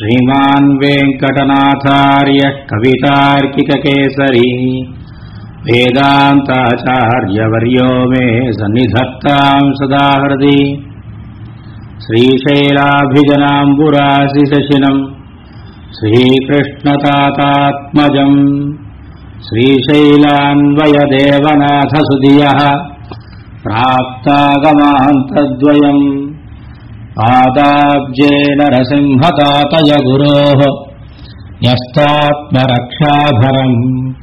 श्रीमान् वेङ्कटनाथार्यः कवितार्किककेसरी वेदान्ताचार्यवर्यो मे सन्निधत्ताम् सदा हृदि श्रीशैलाभिजनाम्बुराशिशशिनम् श्रीकृष्णतातात्मजम् श्रीशैलान्वयदेवनाथसुधियः प्राप्तागमान्तद्वयम् पादाब्जे नरसिंहतातय गुरोः न्यस्तात्मरक्षाभरम्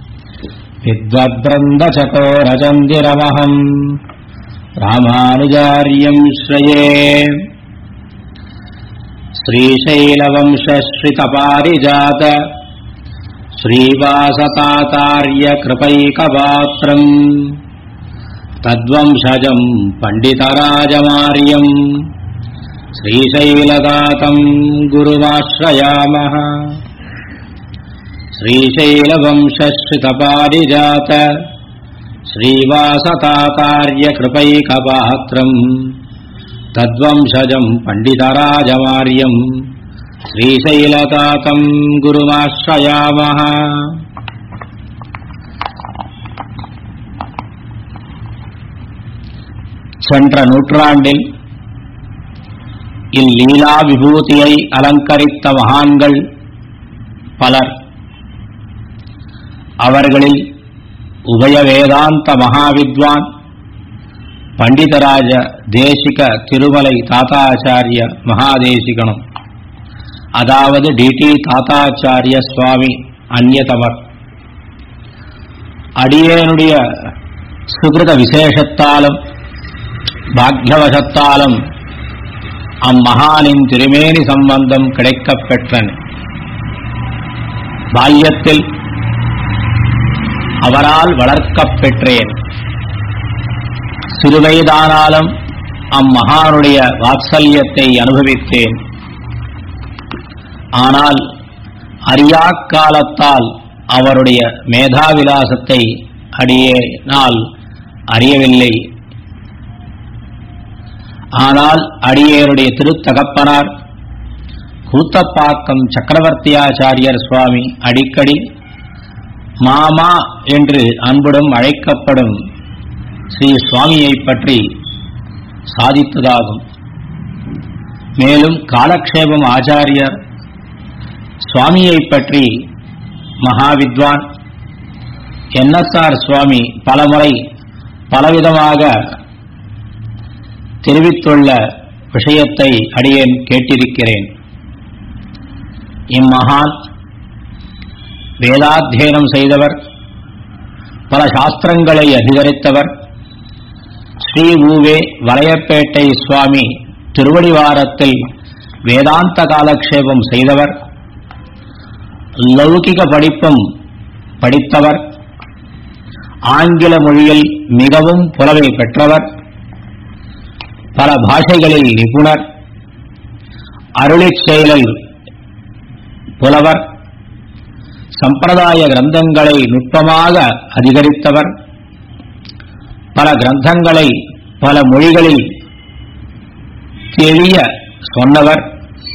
विद्वद्वृन्दचकोरचन्दिरमहम् रामानुजार्यम् श्रये श्रीशैलवंशश्रितपारिजात श्रीवासतातार्यकृपैकपात्रम् तद्वंशजम् पण्डितराजमार्यम् श्रीशैलदातम् गुरुमाश्रयामः श्रीशैलवंशश्रितपारिजात श्रीवासतातार्यकृपैकपात्रम् तद्वंशजम् पण्डितराजमार्यम् श्रीशैलतातम् गुरुमाश्रयामः சென்ற நூற்றாண்டில் இல்லீலா விபூதியை அலங்கரித்த மகான்கள் பலர் அவர்களில் உபய வேதாந்த மகாவித்வான் பண்டிதராஜ தேசிக திருமலை தாத்தாச்சாரிய மகாதேசிகனும் அதாவது டிடி தாத்தாச்சாரிய சுவாமி அந்நியதமர் அடியேனுடைய சுகிருத விசேஷத்தாலும் பாக்யவசத்தாலும் அம்மகானின் திருமேனி சம்பந்தம் கிடைக்கப் பெற்றன பால்யத்தில் அவரால் வளர்க்கப் பெற்றேன் சிறுவயதானாலும் அம்மகானுடைய வாத்சல்யத்தை அனுபவித்தேன் ஆனால் அறியா காலத்தால் அவருடைய மேதாவிலாசத்தை அடியேனால் அறியவில்லை ஆனால் அடியேருடைய திருத்தகப்பனார் கூத்தப்பாக்கம் சக்கரவர்த்தியாச்சாரியர் சுவாமி அடிக்கடி மாமா என்று அன்புடன் அழைக்கப்படும் ஸ்ரீ சுவாமியை பற்றி சாதித்ததாகும் மேலும் காலக்ஷேபம் ஆச்சாரியர் சுவாமியை பற்றி மகாவித்வான் என்எஸ்ஆர் சுவாமி பலமுறை பலவிதமாக தெரிவித்துள்ள விஷயத்தை அடியேன் கேட்டிருக்கிறேன் இம்மகான் வேதாத்தியனம் செய்தவர் பல சாஸ்திரங்களை அதிகரித்தவர் ஸ்ரீ ஊவே வலையப்பேட்டை சுவாமி திருவடிவாரத்தில் வேதாந்த காலக்ஷேபம் செய்தவர் லௌகிக படிப்பும் படித்தவர் ஆங்கில மொழியில் மிகவும் புலவை பெற்றவர் பல பாஷைகளில் நிபுணர் அருளிச் செயலில் புலவர் சம்பிரதாய கிரந்தங்களை நுட்பமாக அதிகரித்தவர் பல கிரந்தங்களை பல மொழிகளில் தெளிய சொன்னவர்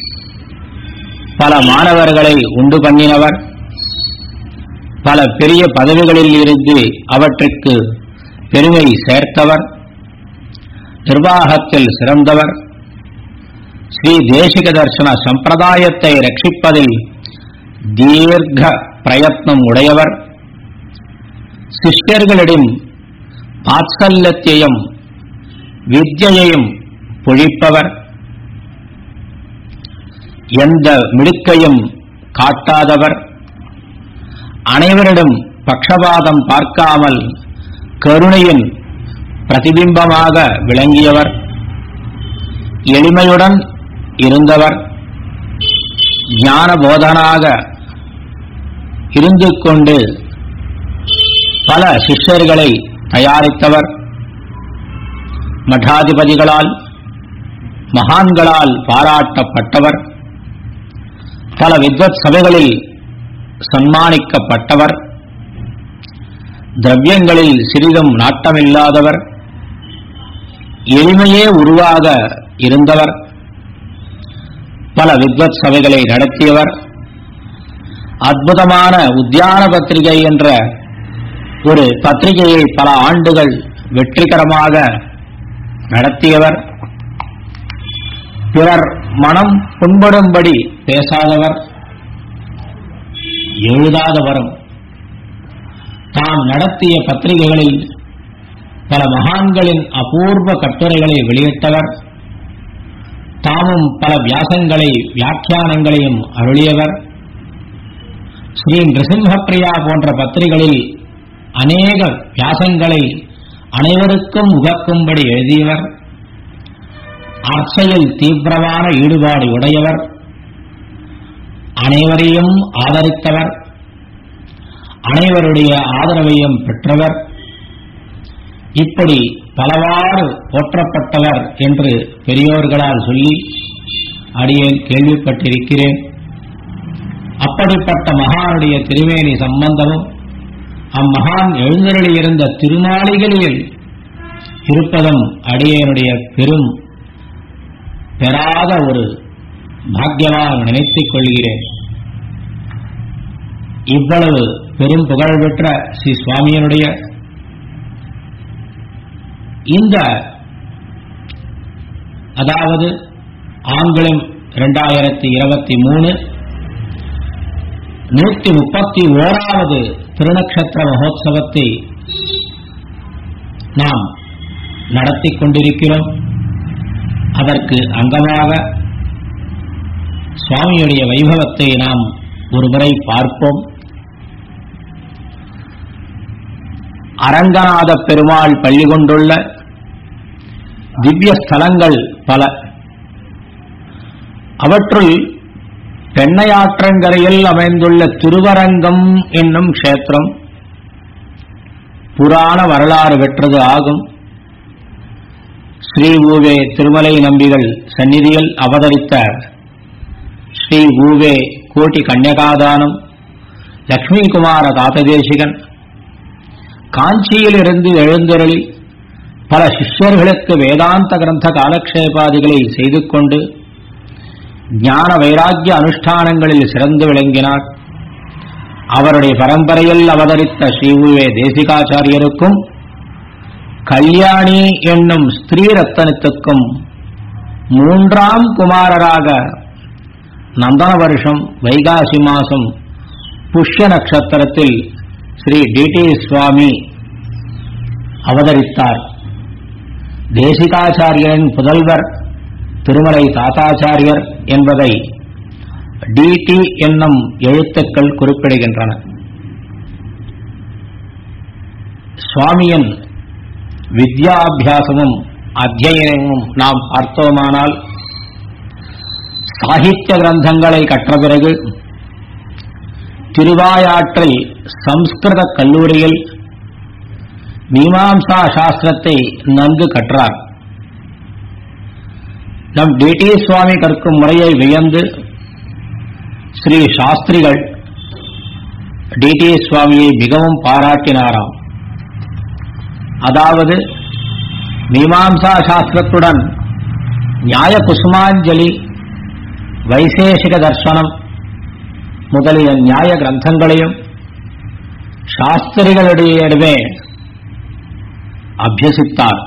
பல மாணவர்களை உண்டு பண்ணினவர் பல பெரிய பதவிகளில் இருந்து அவற்றுக்கு பெருமை சேர்த்தவர் நிர்வாகத்தில் சிறந்தவர் ஸ்ரீ தேசிக தர்சன சம்பிரதாயத்தை ரட்சிப்பதில் தீர்க்க பிரயத்னம் உடையவர் சிஷ்யர்களிடம் வாத்சல்யத்தையும் வித்யையையும் பொழிப்பவர் எந்த மிடுக்கையும் காட்டாதவர் அனைவரிடம் பக்ஷபாதம் பார்க்காமல் கருணையின் பிரதிபிம்பமாக விளங்கியவர் எளிமையுடன் இருந்தவர் ஞான போதனாக இருந்து கொண்டு பல சிஷ்யர்களை தயாரித்தவர் மடாதிபதிகளால் மகான்களால் பாராட்டப்பட்டவர் பல வித்வத் சபைகளில் சன்மானிக்கப்பட்டவர் திரவியங்களில் சிறிதும் நாட்டமில்லாதவர் எளிமையே உருவாக இருந்தவர் பல வித்வத் சபைகளை நடத்தியவர் அற்புதமான உத்தியான பத்திரிகை என்ற ஒரு பத்திரிகையை பல ஆண்டுகள் வெற்றிகரமாக நடத்தியவர் பிறர் மனம் புண்படும்படி பேசாதவர் எழுதாதவரும் தாம் நடத்திய பத்திரிகைகளில் பல மகான்களின் அபூர்வ கட்டுரைகளை வெளியிட்டவர் தாமும் பல வியாசங்களை வியாக்கியானங்களையும் அருளியவர் ஸ்ரீ நிருசிம்மப்பிரியா போன்ற பத்திரிகைகளில் அநேக வியாசங்களை அனைவருக்கும் உகக்கும்படி எழுதியவர் அர்ச்சையில் தீவிரமான ஈடுபாடு உடையவர் அனைவரையும் ஆதரித்தவர் அனைவருடைய ஆதரவையும் பெற்றவர் இப்படி பலவாறு போற்றப்பட்டவர் என்று பெரியோர்களால் சொல்லி அடியேன் கேள்விப்பட்டிருக்கிறேன் அப்படிப்பட்ட மகானுடைய திருமேனி சம்பந்தமும் அம்மகான் எழுந்தருளியிருந்த திருமாளிகளில் இருப்பதும் அடியேனுடைய பெரும் பெறாத ஒரு பாக்கியமாக நினைத்துக் கொள்கிறேன் இவ்வளவு பெரும் புகழ் பெற்ற ஸ்ரீ சுவாமியினுடைய இந்த அதாவது ஆங்கிலம் இரண்டாயிரத்தி இருபத்தி மூணு நூத்தி முப்பத்தி ஓராவது திருநக்ஷத்திர மகோத்சவத்தை நாம் நடத்தி கொண்டிருக்கிறோம் அதற்கு அங்கமாக சுவாமியுடைய வைபவத்தை நாம் ஒருமுறை பார்ப்போம் அரங்கநாத பெருமாள் பள்ளி கொண்டுள்ள திவ்ய ஸ்தலங்கள் பல அவற்றுள் பெண்ணையாற்றங்கரையில் அமைந்துள்ள திருவரங்கம் என்னும் க்ஷேத்திரம் புராண வரலாறு பெற்றது ஆகும் ஸ்ரீ ஊவே திருமலை நம்பிகள் சந்நிதியில் அவதரித்த ஸ்ரீ ஊவே கோட்டி கன்யகாதானம் லக்ஷ்மிகுமார தாத்ததேசிகன் காஞ்சியிலிருந்து எழுந்தருளி பல சிஷ்யர்களுக்கு வேதாந்த கிரந்த காலக்ஷேபாதிகளை செய்து கொண்டு ஞான வைராக்கிய அனுஷ்டானங்களில் சிறந்து விளங்கினார் அவருடைய பரம்பரையில் அவதரித்த ஸ்ரீவுவே தேசிகாச்சாரியருக்கும் கல்யாணி என்னும் ஸ்திரீ ரத்தனத்துக்கும் மூன்றாம் குமாரராக நந்தன வருஷம் வைகாசி மாசம் புஷ்ய நட்சத்திரத்தில் ஸ்ரீ டிடி சுவாமி அவதரித்தார் தேசிகாச்சாரியரின் புதல்வர் திருமலை தாத்தாச்சாரியர் என்பதை டிடி என்னும் எழுத்துக்கள் குறிப்பிடுகின்றன சுவாமியின் வித்யாபியாசமும் அத்தியனமும் நாம் பார்த்தோமானால் சாகித்ய கிரந்தங்களை கற்ற பிறகு திருவாயாற்றில் சம்ஸ்கிருத கல்லூரியில் மீமாம்சா சாஸ்திரத்தை நன்கு கற்றார் நம் டிடி சுவாமி கற்கும் முறையை வியந்து ஸ்ரீ சாஸ்திரிகள் டிடி சுவாமியை மிகவும் பாராட்டினாராம் அதாவது மீமாம்சா சாஸ்திரத்துடன் நியாய குசுமாஞ்சலி வைசேஷிக தர்சனம் முதலிய நியாய கிரந்தங்களையும் சாஸ்திரிகளிடையே அபியசித்தார்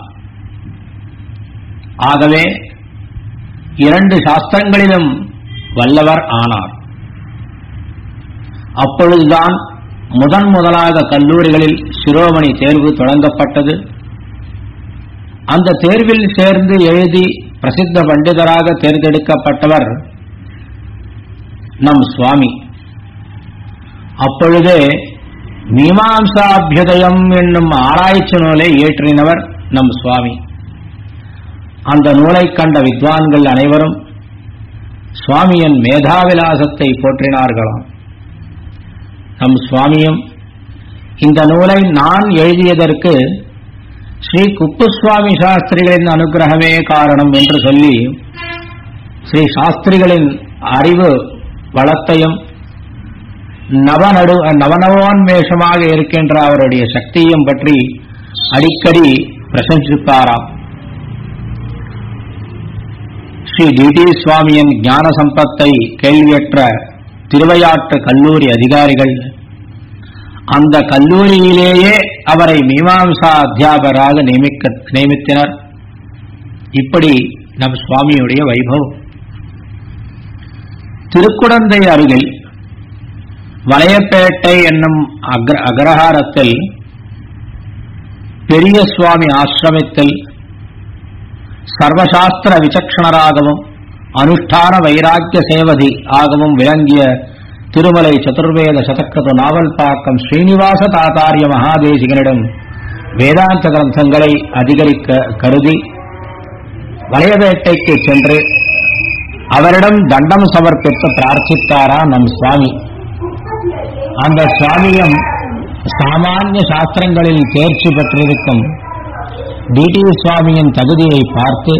ஆகவே இரண்டு சாஸ்திரங்களிலும் வல்லவர் ஆனார் அப்பொழுதுதான் முதன் முதலாக கல்லூரிகளில் சிரோமணி தேர்வு தொடங்கப்பட்டது அந்த தேர்வில் சேர்ந்து எழுதி பிரசித்த பண்டிதராக தேர்ந்தெடுக்கப்பட்டவர் நம் சுவாமி அப்பொழுதே மீமாம்சாபியுதயம் என்னும் ஆராய்ச்சி நூலை இயற்றினவர் நம் சுவாமி அந்த நூலை கண்ட வித்வான்கள் அனைவரும் சுவாமியின் மேதாவிலாசத்தை போற்றினார்களாம் நம் சுவாமியும் இந்த நூலை நான் எழுதியதற்கு ஸ்ரீ குப்புசுவாமி சாஸ்திரிகளின் அனுகிரகமே காரணம் என்று சொல்லி ஸ்ரீ சாஸ்திரிகளின் அறிவு வளத்தையும் நவநடு நவநவோன்மேஷமாக இருக்கின்ற அவருடைய சக்தியும் பற்றி அடிக்கடி பிரசங்கிப்பாராம் ஸ்ரீ டிடி சுவாமியின் ஞான சம்பத்தை கேள்வியற்ற திருவையாற்று கல்லூரி அதிகாரிகள் அந்த கல்லூரியிலேயே அவரை மீமாம்சா அத்தியாபகராக நியமிக்க நியமித்தனர் இப்படி நம் சுவாமியுடைய வைபவம் திருக்குடந்தை அருகில் வளையப்பேட்டை என்னும் அக்ர அக்ரஹாரத்தில் பெரிய சுவாமி ஆசிரமத்தில் சர்வசாஸ்திர விசக்ஷணராகவும் அனுஷ்டான வைராக்கிய சேவதி ஆகவும் விளங்கிய திருமலை சதுர்வேத சதக்கிருத நாவல் பாக்கம் ஸ்ரீனிவாச தாத்தாரிய மகாதேசிகனிடம் வேதாந்த கிரந்தங்களை அதிகரிக்க கருதி வளையவேட்டைக்கு சென்று அவரிடம் தண்டம் சமர்ப்பித்து பிரார்த்தித்தாரா நம் சுவாமி அந்த சுவாமியும் சாமானிய சாஸ்திரங்களில் தேர்ச்சி பெற்றிருக்கும் டிடி சுவாமியின் தகுதியை பார்த்து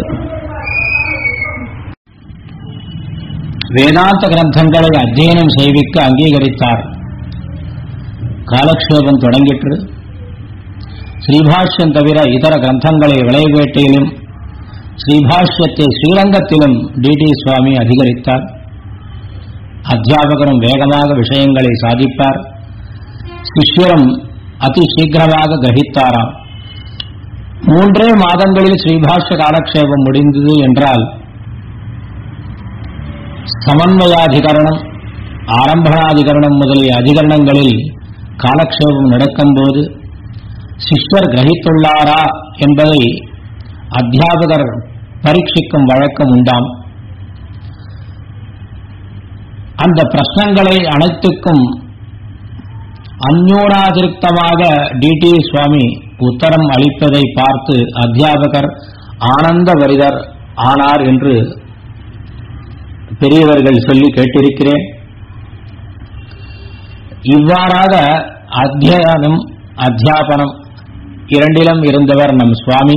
வேதாந்த கிரந்தங்களை அத்தியனம் செய்விக்க அங்கீகரித்தார் காலக்ஷேபம் தொடங்கிற்று ஸ்ரீபாஷ்யம் தவிர இதர கிரந்தங்களை விளைவேட்டையிலும் ஸ்ரீபாஷ்யத்தை ஸ்ரீரங்கத்திலும் டிடி சுவாமி அதிகரித்தார் அத்தியாபகரும் வேகமாக விஷயங்களை சாதிப்பார் சிஷ்யரும் அதி சீக்கிரமாக கிரகித்தாராம் மூன்றே மாதங்களில் ஸ்ரீபாஷ்ய காலக்ஷேபம் முடிந்தது என்றால் சமன்வயாதிகரணம் ஆரம்பணாதிகரணம் முதலிய அதிகரணங்களில் காலக்ஷேபம் நடக்கும்போது சிஷ்யர் கிரகித்துள்ளாரா என்பதை அத்தியாபகர் பரீட்சிக்கும் வழக்கம் உண்டாம் அந்த பிரश्னங்களை அனைத்துக்கும் அந்யோனாதிருப்தமாக டிடி சுவாமி உத்தரம் அளிப்பதை பார்த்து அத்தியாபகர் ஆனந்த வரிதர் ஆனார் என்று பெரியவர்கள் சொல்லி கேட்டிருக்கிறேன் இவ்வாறாக அத்தியனம் அத்தியாபனம் இரண்டிலும் இருந்தவர் நம் சுவாமி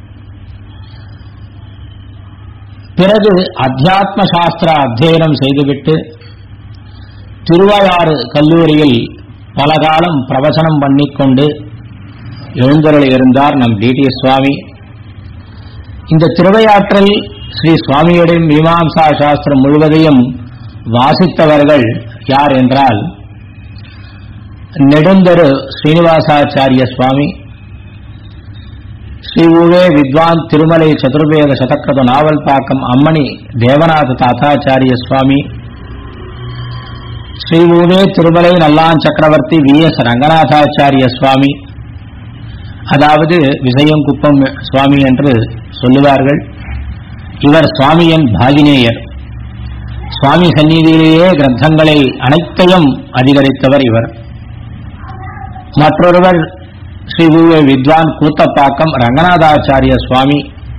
பிறகு அத்தியாத்ம சாஸ்திர அத்தியனம் செய்துவிட்டு திருவாயாறு கல்லூரியில் பல காலம் பிரவசனம் பண்ணிக்கொண்டு எழுந்தருளி இருந்தார் நம் டிடி சுவாமி இந்த திருவையாற்றில் ஸ்ரீ சுவாமியுடன் மீமாம்சா சாஸ்திரம் முழுவதையும் வாசித்தவர்கள் யார் என்றால் நெடுந்தரு ஸ்ரீனிவாசாச்சாரிய சுவாமி ஸ்ரீ உவே வித்வான் திருமலை சதுர்வேத சதக்கிரத நாவல் பாக்கம் அம்மணி தேவநாத தாத்தாச்சாரிய சுவாமி ஸ்ரீ உவே திருமலை நல்லான் சக்கரவர்த்தி வி எஸ் ரங்கநாதாச்சாரிய சுவாமி அதாவது விசயங்குப்பம் சுவாமி என்று சொல்லுவார்கள் இவர் சுவாமியின் பாகினேயர் சுவாமி சந்நிதியிலேயே கிரந்தங்களை அனைத்தையும் அதிகரித்தவர் இவர் மற்றொருவர் ஸ்ரீ உவே வித்வான் கூத்தப்பாக்கம் ரங்கநாதாச்சாரிய சுவாமி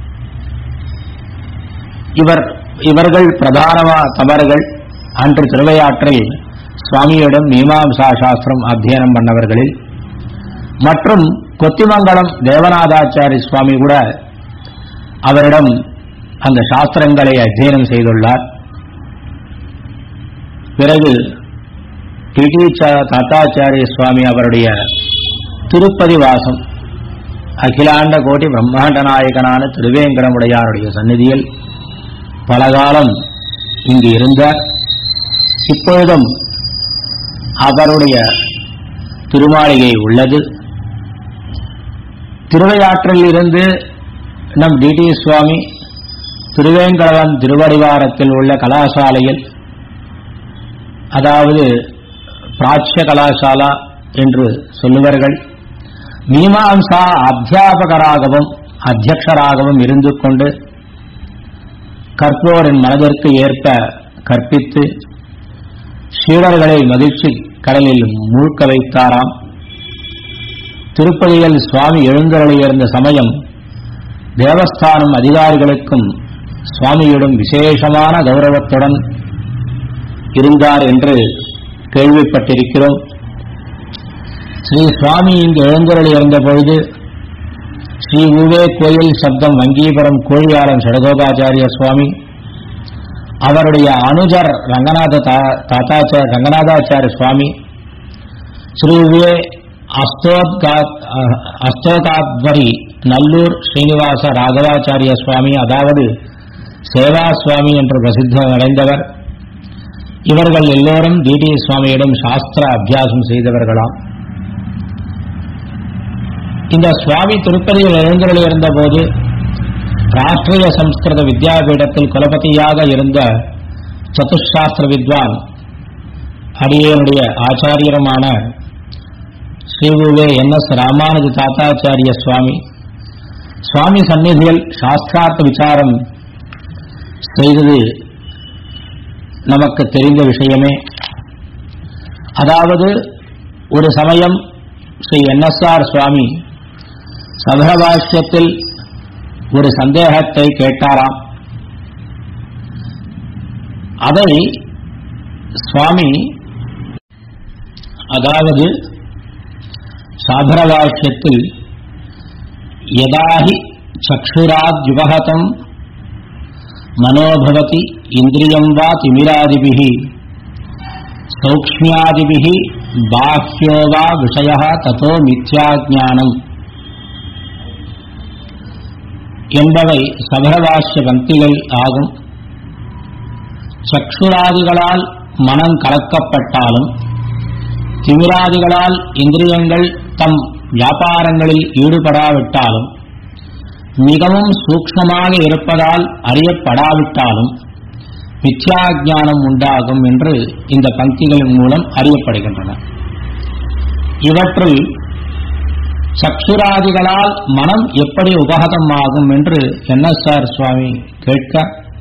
இவர் இவர்கள் பிரதான தவறுகள் அன்று திருவையாற்றில் சுவாமியிடம் மீமாம்சா சாஸ்திரம் அத்தியனம் பண்ணவர்களில் மற்றும் கொத்திமங்கலம் தேவநாதாச்சாரி சுவாமி கூட அவரிடம் அந்த சாஸ்திரங்களை அத்தியனம் செய்துள்ளார் பிறகு டிடி தாத்தாச்சாரிய சுவாமி அவருடைய திருப்பதி வாசம் அகிலாண்ட கோட்டி பிரம்மாண்ட நாயகனான திருவேங்கடமுடையாருடைய சந்நிதியில் பலகாலம் இங்கு இருந்தார் இப்பொழுதும் அவருடைய திருமாளிகை உள்ளது திருவையாற்றில் இருந்து நம் டிடி சுவாமி திருவேங்கடவன் திருவடிவாரத்தில் உள்ள கலாசாலையில் அதாவது பிராச்சிய கலாசாலா என்று சொல்லுவார்கள் மீமாம்சா அத்தியாபகராகவும் அத்தியக்ஷராகவும் இருந்து கொண்டு கற்போரின் மனதிற்கு ஏற்ப கற்பித்து சீடர்களை மகிழ்ச்சி கடலில் மூழ்க வைத்தாராம் திருப்பதியில் சுவாமி எழுந்தருளியிருந்த சமயம் தேவஸ்தானம் அதிகாரிகளுக்கும் சுவாமியிடம் விசேஷமான கௌரவத்துடன் இருந்தார் என்று கேள்விப்பட்டிருக்கிறோம் ஸ்ரீ சுவாமி இங்கு எழுந்தருளி இருந்த பொழுது ஸ்ரீ உவே கோயில் சப்தம் வங்கீபுரம் கோழியாளன் சடகோபாச்சாரிய சுவாமி அவருடைய அனுஜர் ரங்கநாத தாத்தாச்சார ரங்கநாதாச்சாரிய சுவாமி ஸ்ரீ உவே அஸ்தோகாத்வரி நல்லூர் ஸ்ரீனிவாச ராகவாச்சாரிய சுவாமி அதாவது சேவா சுவாமி என்று பிரசித்தம் அடைந்தவர் இவர்கள் எல்லோரும் டிடி சுவாமியிடம் சாஸ்திர அபியாசம் செய்தவர்களாம் இந்த சுவாமி திருப்பதியில் எழுந்தருளியிருந்த போது ராஷ்டிரிய சம்ஸ்கிருத வித்யாபீடத்தில் குலபதியாக இருந்த சதுஷாஸ்திர வித்வான் அடியனுடைய ஆச்சாரியருமான ஸ்ரீவுவே என் எஸ் ராமானுஜ தாத்தாச்சாரிய சுவாமி சுவாமி சந்நிதியில் சாஸ்திரார்த்த விசாரம் செய்தது நமக்கு தெரிந்த விஷயமே அதாவது ஒரு சமயம் ஸ்ரீ என்எஸ்ஆர் சுவாமி சபரபாஷ்யத்தில் ஒரு சந்தேகத்தை கேட்டாராம் அதை சுவாமி அதாவது சாபரவாக்கியத்தில் யதாஹி சக்ஷுராத்யுபகதம் மனோபவதி இந்திரியம் வா திமிராதிபிஹி சௌக்ஷ்மியாதிபிஹி பாஹ்யோ வா விஷய ததோ மித்யாஜானம் என்பவை சபரவாசிய பந்திகள் ஆகும் சக்ஷுராதிகளால் மனம் கலக்கப்பட்டாலும் திமிராதிகளால் இந்திரியங்கள் தம் வியாபாரங்களில் ஈடுபடாவிட்டாலும் மிகவும் சூக்ஷ்மமாக இருப்பதால் அறியப்படாவிட்டாலும் மித்யாஜானம் உண்டாகும் என்று இந்த பங்கிகளின் மூலம் அறியப்படுகின்றன இவற்றுள் சக்ஷுராதிகளால் மனம் எப்படி உபகதமாகும் என்று என்எஸ்ஆர் சுவாமி கேட்க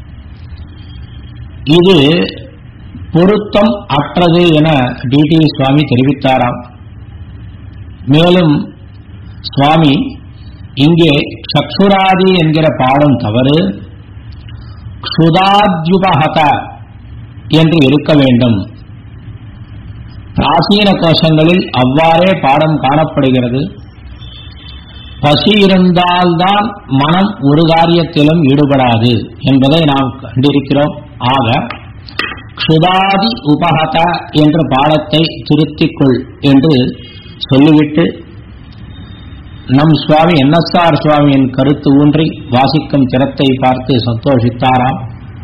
இது பொருத்தம் அற்றது என டிடி சுவாமி தெரிவித்தாராம் மேலும் சுவாமி இங்கே சக்ஷுராதி என்கிற பாடம் தவறு க்ஷுதாத்யுபகத என்று இருக்க வேண்டும் பிராசீன கோஷங்களில் அவ்வாறே பாடம் காணப்படுகிறது பசி இருந்தால்தான் மனம் ஒரு காரியத்திலும் ஈடுபடாது என்பதை நாம் கண்டிருக்கிறோம் ஆக க்ஷுதாதி உபகத என்ற பாடத்தை திருத்திக்கொள் என்று சொல்லிவிட்டு நம் சுவாமி என்எஸ்ஆர் சுவாமியின் கருத்து ஊன்றி வாசிக்கும் திறத்தை பார்த்து சந்தோஷித்தாராம்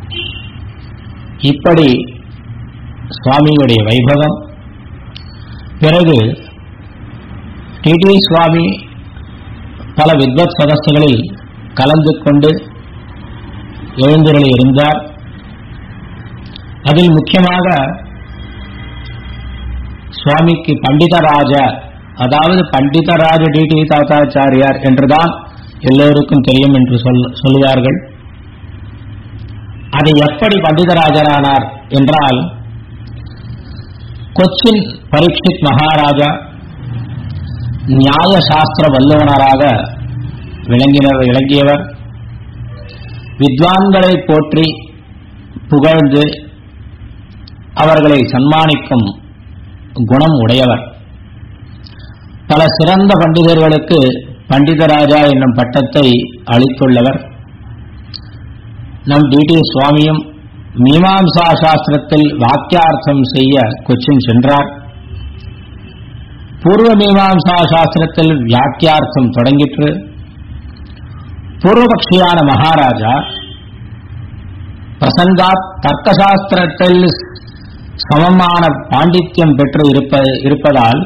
இப்படி சுவாமியுடைய வைபவம் பிறகு டிடி சுவாமி பல வித்வத் சதஸ்துகளில் கலந்து கொண்டு எழுந்துருளி இருந்தார் அதில் முக்கியமாக சுவாமிக்கு பண்டிதராஜ அதாவது பண்டிதராஜ டிடி தாத்தாச்சாரியார் என்றுதான் எல்லோருக்கும் தெரியும் என்று சொல் சொல்லுவார்கள் அது எப்படி பண்டிதராஜரானார் என்றால் கொச்சின் பரீட்சித் மகாராஜா நியாய சாஸ்திர வல்லுநராக விளங்கினர் விளங்கியவர் வித்வான்களை போற்றி புகழ்ந்து அவர்களை சன்மானிக்கும் குணம் உடையவர் பல சிறந்த பண்டிதர்களுக்கு பண்டிதராஜா என்னும் பட்டத்தை அளித்துள்ளவர் நம் டிடி சுவாமியும் மீமாம்சா சாஸ்திரத்தில் வாக்கியார்த்தம் செய்ய கொச்சின் சென்றார் பூர்வ மீமாம்சா சாஸ்திரத்தில் வியாக்கியார்த்தம் தொடங்கிற்று பூர்வபக்ஷியான மகாராஜா பிரசங்காத் தர்க்கசாஸ்திரத்தில் சமமான பாண்டித்யம் பெற்று இருப்ப இருப்பதால்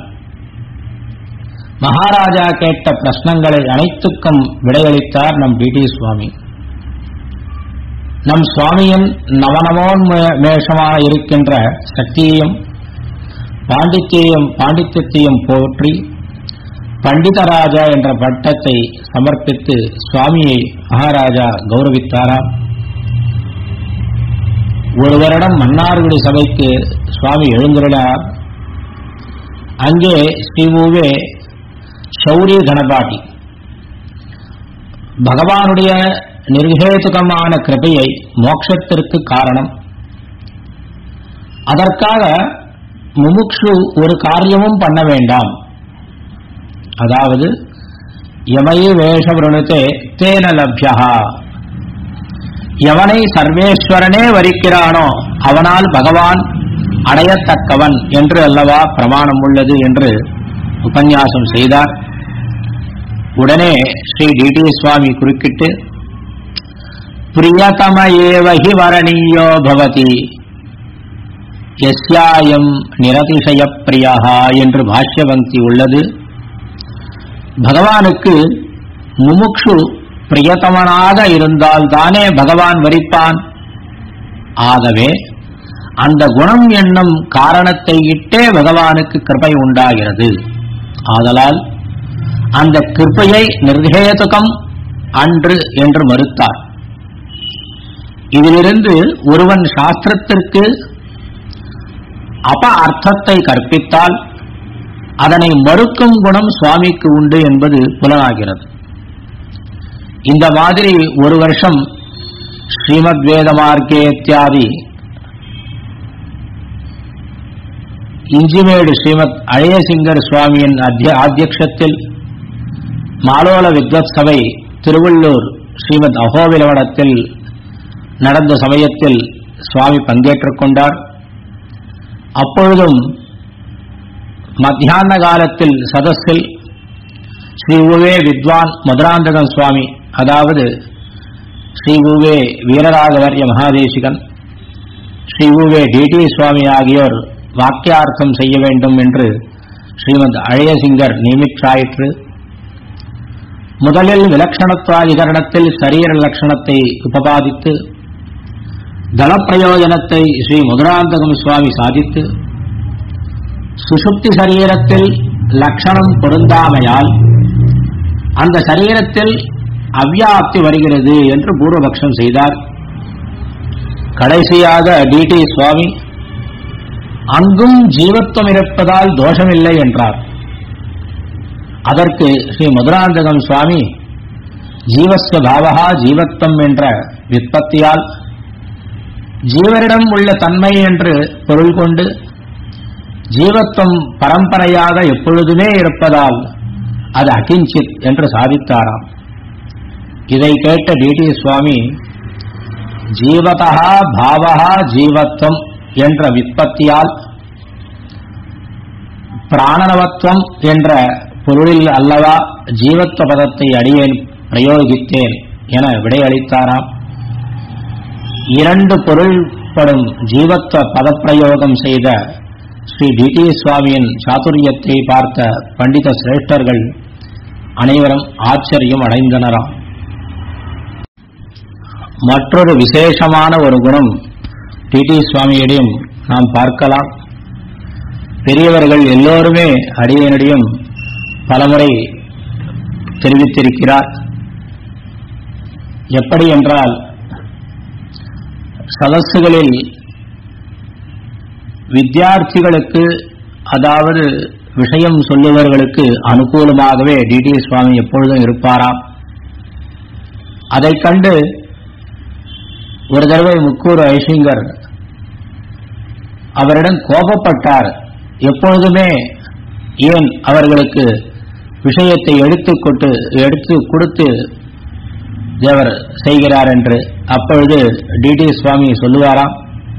மகாராஜா கேட்ட பிரश्னங்களை அனைத்துக்கும் விடையளித்தார் நம் டிடி சுவாமி நம் சுவாமியின் நவநவோன்மேஷமாக இருக்கின்ற சக்தியையும் பாண்டித்யம் பாண்டித்யத்தையும் போற்றி பண்டிதராஜா என்ற பட்டத்தை சமர்ப்பித்து சுவாமியை மகாராஜா கௌரவித்தாராம் ஒரு வருடம் மன்னார்குடி சபைக்கு சுவாமி எழுந்துள்ளார் அங்கே ஸ்ரீவுவே சௌரிய கணபாட்டி பகவானுடைய நிர்ஹேதுகமான கிருபையை மோட்சத்திற்கு காரணம் அதற்காக முமுக்ஷு ஒரு காரியமும் பண்ண வேண்டாம் அதாவது எமயி வேஷவிருணுத்தே தேன லப்யா எவனை சர்வேஸ்வரனே வரிக்கிறானோ அவனால் பகவான் அடையத்தக்கவன் என்று அல்லவா பிரமாணம் உள்ளது என்று உபன்யாசம் செய்தார் உடனே ஸ்ரீ டிடி சுவாமி குறுக்கிட்டு பிரியதம ஏவகி வரணீயோ பவதி எஸ்யாயம் நிரதிசய பிரியா என்று பாஷ்யவந்தி உள்ளது பகவானுக்கு முமுக்ஷு பிரியதமனாக இருந்தால் தானே பகவான் வரிப்பான் ஆகவே அந்த குணம் என்னும் காரணத்தை இட்டே பகவானுக்கு கிருபை உண்டாகிறது ஆதலால் அந்த கிருபையை நிர்ஹேதுகம் அன்று என்று மறுத்தார் இதிலிருந்து ஒருவன் சாஸ்திரத்திற்கு அப அர்த்தத்தை கற்பித்தால் அதனை மறுக்கும் குணம் சுவாமிக்கு உண்டு என்பது புலனாகிறது இந்த மாதிரி ஒரு வருஷம் ஸ்ரீமத் வேத மார்க்கே இத்தியாதி இஞ்சிமேடு ஸ்ரீமத் அழயசிங்கர் சுவாமியின் அத்திய- ஆத்தியக்ஷத்தில் மாலோல வித்வத் சபை திருவள்ளூர் ஸ்ரீமத் அகோபிலவனத்தில் நடந்த சமயத்தில் சுவாமி பங்கேற்றுக் கொண்டார் அப்பொழுதும் மத்தியான காலத்தில் சதஸில் ஸ்ரீ உவே வித்வான் மதுராந்தகன் சுவாமி அதாவது ஸ்ரீ உவே வீரராகவர்ய மகாதேசிகன் ஸ்ரீ உவே டிடி சுவாமி ஆகியோர் வாக்கியார்த்தம் செய்ய வேண்டும் என்று ஸ்ரீமத் அழயசிங்கர் நியமித்தாயிற்று முதலில் விலக்ஷணத்துவாதிகரணத்தில் சரீர லட்சணத்தை உபபாதித்து தளப்பிரயோஜனத்தை ஸ்ரீ மதுராந்தகம் சுவாமி சாதித்து சுசுப்தி சரீரத்தில் லட்சணம் பொருந்தாமையால் அந்த சரீரத்தில் அவ்யாப்தி வருகிறது என்று பூர்வபக்ஷம் செய்தார் கடைசியாக டிடி சுவாமி அங்கும் ஜீவத்துவம் இருப்பதால் தோஷமில்லை என்றார் அதற்கு ஸ்ரீ மதுராந்தகம் சுவாமி ஜீவஸ்வ பாவகா ஜீவத்வம் என்ற விற்பத்தியால் ஜீவரிடம் உள்ள தன்மை என்று பொருள் கொண்டு ஜீவத்வம் பரம்பரையாக எப்பொழுதுமே இருப்பதால் அது அகிஞ்சித் என்று சாதித்தாராம் இதை கேட்ட டிடி சுவாமி ஜீவதா பாவகா ஜீவத்வம் என்ற விற்பத்தியால் பிராணனவத்துவம் என்ற பொருளில் அல்லவா ஜீவத்வ பதத்தை அடியேன் பிரயோகித்தேன் என விடையளித்தாராம் இரண்டு பொருள்படும் ஜீவத்வ பதப்பிரயோகம் செய்த ஸ்ரீ டிடி சுவாமியின் சாதுரியத்தை பார்த்த பண்டித சிரேஷ்டர்கள் அனைவரும் ஆச்சரியம் அடைந்தனராம் மற்றொரு விசேஷமான ஒரு குணம் டிடி சுவாமியிடம் நாம் பார்க்கலாம் பெரியவர்கள் எல்லோருமே அடியனிடையும் பலமுறை தெரிவித்திருக்கிறார் எப்படி என்றால் சதஸ்சுகளில் வித்தியார்த்திகளுக்கு அதாவது விஷயம் சொல்லுபவர்களுக்கு அனுகூலமாகவே டிடி சுவாமி எப்பொழுதும் இருப்பாராம் அதைக் கண்டு ஒரு தடவை முக்கூர் ஐசிங்கர் அவரிடம் கோபப்பட்டார் எப்பொழுதுமே ஏன் அவர்களுக்கு விஷயத்தை எடுத்துக் கொண்டு எடுத்து கொடுத்து தேவர் செய்கிறார் என்று அப்பொழுது டிடி சுவாமி சொல்லுவாராம்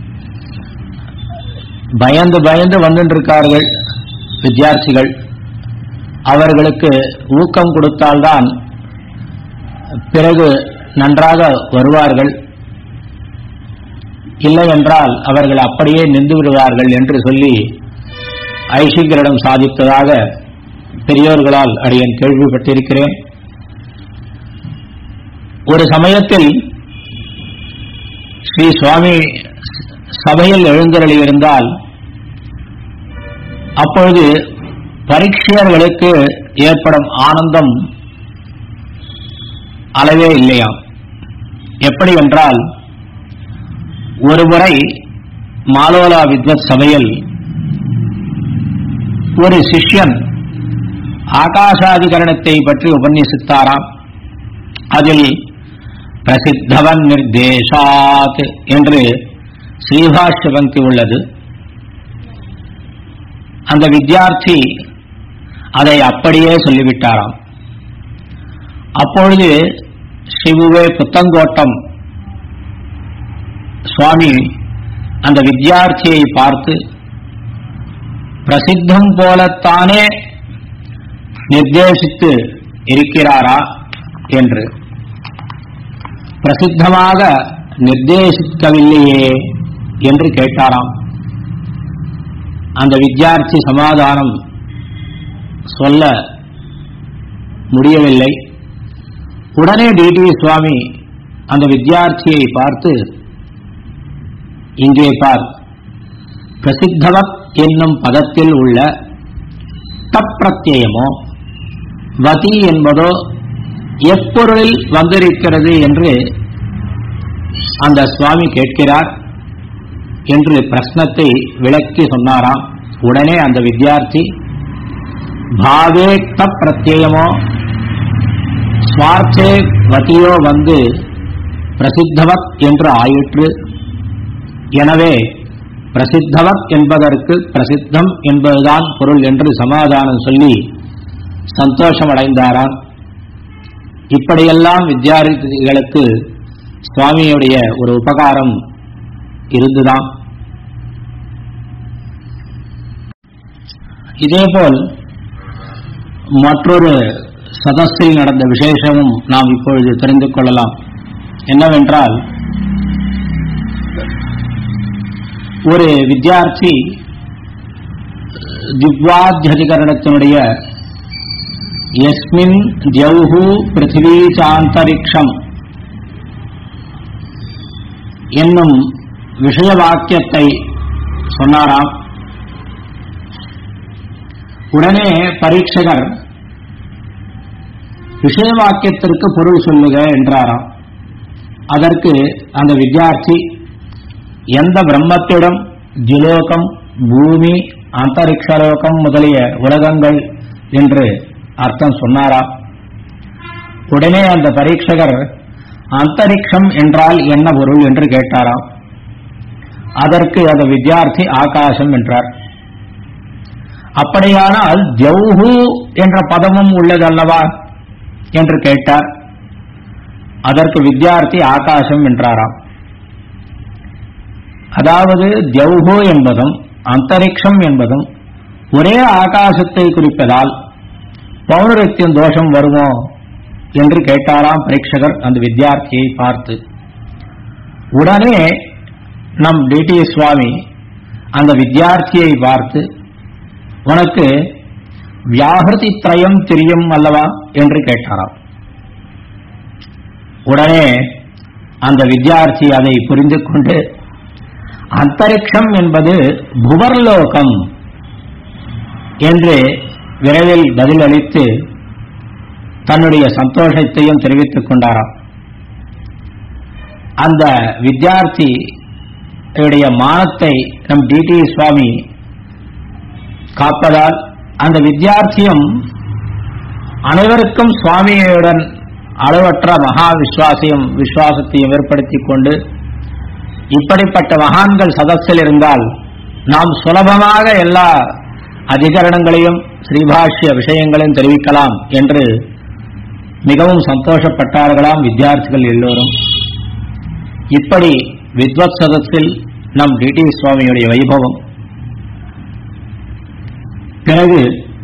பயந்து பயந்து வந்துருக்கார்கள் வித்தியார்த்திகள் அவர்களுக்கு ஊக்கம் கொடுத்தால்தான் பிறகு நன்றாக வருவார்கள் இல்லை என்றால் அவர்கள் அப்படியே நின்று விடுவார்கள் என்று சொல்லி ஐஷிங்கரிடம் சாதித்ததாக பெரியோர்களால் அடியேன் கேள்விப்பட்டிருக்கிறேன் ஒரு சமயத்தில் ஸ்ரீ சுவாமி சபையில் எழுந்தருளியிருந்தால் அப்பொழுது பரீட்சையர்களுக்கு ஏற்படும் ஆனந்தம் அளவே இல்லையாம் எப்படி என்றால் ஒருமுறை மாலோலா வித்வத் சபையில் ஒரு சிஷ்யன் ஆகாசாதிகரணத்தை பற்றி உபன்யசித்தாராம் அதில் பிரசித்தவன் நிர்தேசாத் என்று ஸ்ரீபாஷ்ய பங்கி உள்ளது அந்த வித்தியார்த்தி அதை அப்படியே சொல்லிவிட்டாராம் அப்பொழுது சிவுவே புத்தங்கோட்டம் சுவாமி அந்த வித்தியார்த்தியை பார்த்து பிரசித்தம் போலத்தானே நிர்தேசித்து இருக்கிறாரா என்று பிரசித்தமாக நிர்தேசிக்கவில்லையே என்று கேட்டாராம் அந்த வித்யார்த்தி சமாதானம் சொல்ல முடியவில்லை உடனே டிடி சுவாமி அந்த வித்யார்த்தியை பார்த்து இங்கே பார் பிரசித்தவத் என்னும் பதத்தில் உள்ள தப்பிரத்தியமோ வதி என்பதோ எப்பொருளில் வந்திருக்கிறது என்று அந்த சுவாமி கேட்கிறார் என்று பிரश्னத்தை விளக்கி சொன்னாராம் உடனே அந்த வித்யார்த்தி பாவே தப்பிரத்தியமோ ஸ்வார்த்தே வதியோ வந்து பிரசித்தவத் என்று ஆயிற்று எனவே பிரசித்தவத் என்பதற்கு பிரசித்தம் என்பதுதான் பொருள் என்று சமாதானம் சொல்லி சந்தோஷமடைந்தாராம் இப்படியெல்லாம் வித்யார்த்திகளுக்கு சுவாமியுடைய ஒரு உபகாரம் இருந்துதான் இதேபோல் மற்றொரு சதஸில் நடந்த விசேஷமும் நாம் இப்பொழுது தெரிந்து கொள்ளலாம் என்னவென்றால் ஒரு வித்யார்த்தி திவ்வாத்தியதிகரணத்தினுடைய எஸ்மின் தியௌஹு பிருத்திவி சாந்தரிக்ஷம் என்னும் விஷய வாக்கியத்தை சொன்னாராம் உடனே பரீட்சகர் விஷய வாக்கியத்திற்கு பொருள் சொல்லுக என்றாராம் அதற்கு அந்த வித்யார்த்தி எந்த பிரம்மத்திடம் ஜிலோகம் பூமி அந்தரிக்ஷலோகம் முதலிய உலகங்கள் என்று அர்த்தம் சொன்னாராம் உடனே அந்த பரீட்சகர் அந்தரிக்ஷம் என்றால் என்ன பொருள் என்று கேட்டாராம் அதற்கு அந்த வித்யார்த்தி ஆகாசம் என்றார் அப்படியானால் ஜௌஹு என்ற பதமும் உள்ளதல்லவா என்று கேட்டார் அதற்கு வித்யார்த்தி ஆகாசம் என்றாராம் அதாவது ஜௌஹு என்பதும் அந்தரிக்ஷம் என்பதும் ஒரே ஆகாசத்தை குறிப்பதால் பௌனரத்தியம் தோஷம் வருமோ என்று கேட்டாராம் பரீட்சகர் அந்த வித்யார்த்தியை பார்த்து உடனே நம் டிடி சுவாமி அந்த வித்யார்த்தியை பார்த்து உனக்கு வியாகிருதி திரயம் தெரியும் அல்லவா என்று கேட்டாராம் உடனே அந்த வித்யார்த்தி அதை புரிந்து கொண்டு அந்தரிக்ஷம் என்பது புவர்லோகம் என்று விரைவில் பதிலளித்து தன்னுடைய சந்தோஷத்தையும் தெரிவித்துக் கொண்டாராம் அந்த வித்யார்த்தி உடைய மானத்தை நம் டிடி சுவாமி காப்பதால் அந்த வித்யார்த்தியும் அனைவருக்கும் சுவாமியுடன் அளவற்ற மகா விசுவாசையும் விசுவாசத்தையும் ஏற்படுத்திக் கொண்டு இப்படிப்பட்ட மகான்கள் சதஸில் இருந்தால் நாம் சுலபமாக எல்லா அதிகரணங்களையும் ஸ்ரீபாஷ்ய விஷயங்களையும் தெரிவிக்கலாம் என்று மிகவும் சந்தோஷப்பட்டார்களாம் வித்தியார்த்திகள் எல்லோரும் இப்படி வித்வத் சதஸில் நம் டிடி சுவாமியுடைய வைபவம் பிறகு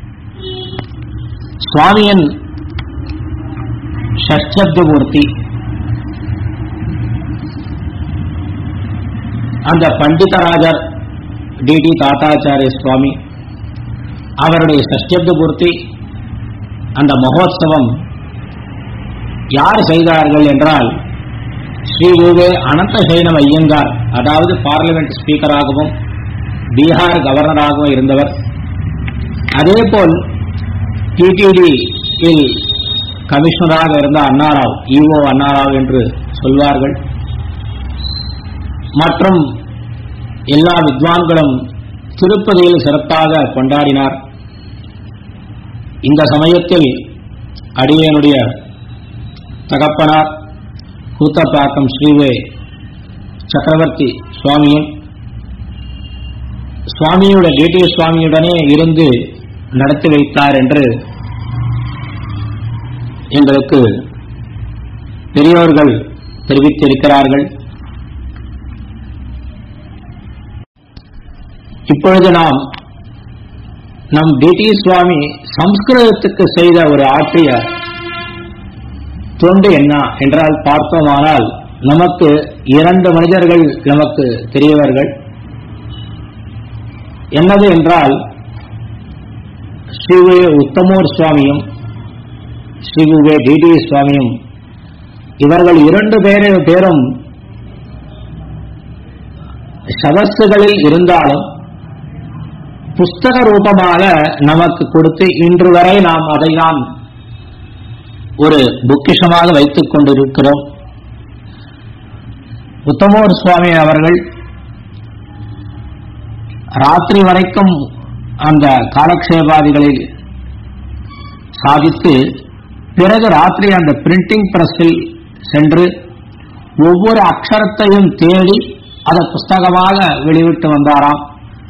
சுவாமியின் ஷஷ்டப்த மூர்த்தி அந்த பண்டிதராஜர் டிடி தாத்தாச்சாரிய சுவாமி அவருடைய சஷ்டப்த பூர்த்தி அந்த மகோத்சவம் யார் செய்தார்கள் என்றால் ஸ்ரீ யுவே அனந்தசைனம் ஐயங்கார் அதாவது பார்லிமெண்ட் ஸ்பீக்கராகவும் பீகார் கவர்னராகவும் இருந்தவர் அதேபோல் டிடிடி இல் கமிஷனராக இருந்த அண்ணாராவ் இஓ அண்ணாராவ் என்று சொல்வார்கள் மற்றும் எல்லா வித்வான்களும் திருப்பதியில் சிறப்பாக கொண்டாடினார் இந்த சமயத்தில் அடியனுடைய தகப்பனார் கூத்தப்பாக்கம் ஸ்ரீவே சக்கரவர்த்தி சுவாமியும் சுவாமியுடைய டிடி சுவாமியுடனே இருந்து நடத்தி வைத்தார் என்று எங்களுக்கு பெரியோர்கள் தெரிவித்திருக்கிறார்கள் இப்பொழுது நாம் நம் டிடி சுவாமி சம்ஸ்கிருதத்துக்கு செய்த ஒரு ஆற்றிய தொண்டு என்ன என்றால் பார்த்தோமானால் நமக்கு இரண்டு மனிதர்கள் நமக்கு தெரியவர்கள் என்னது என்றால் ஸ்ரீவே உத்தமூர் சுவாமியும் ஸ்ரீகுவே டிடி சுவாமியும் இவர்கள் இரண்டு பேரு பேரும் சதஸ்துகளில் இருந்தாலும் புஸ்தக ரூபமாக நமக்கு கொடுத்து இன்று வரை நாம் அதை நாம் ஒரு பொக்கிஷமாக வைத்துக் கொண்டிருக்கிறோம் உத்தமோர் சுவாமி அவர்கள் ராத்திரி வரைக்கும் அந்த காலக்ஷேபாதிகளில் சாதித்து பிறகு ராத்திரி அந்த பிரிண்டிங் பிரஸில் சென்று ஒவ்வொரு அக்ஷரத்தையும் தேடி அதை புஸ்தகமாக வெளிவிட்டு வந்தாராம்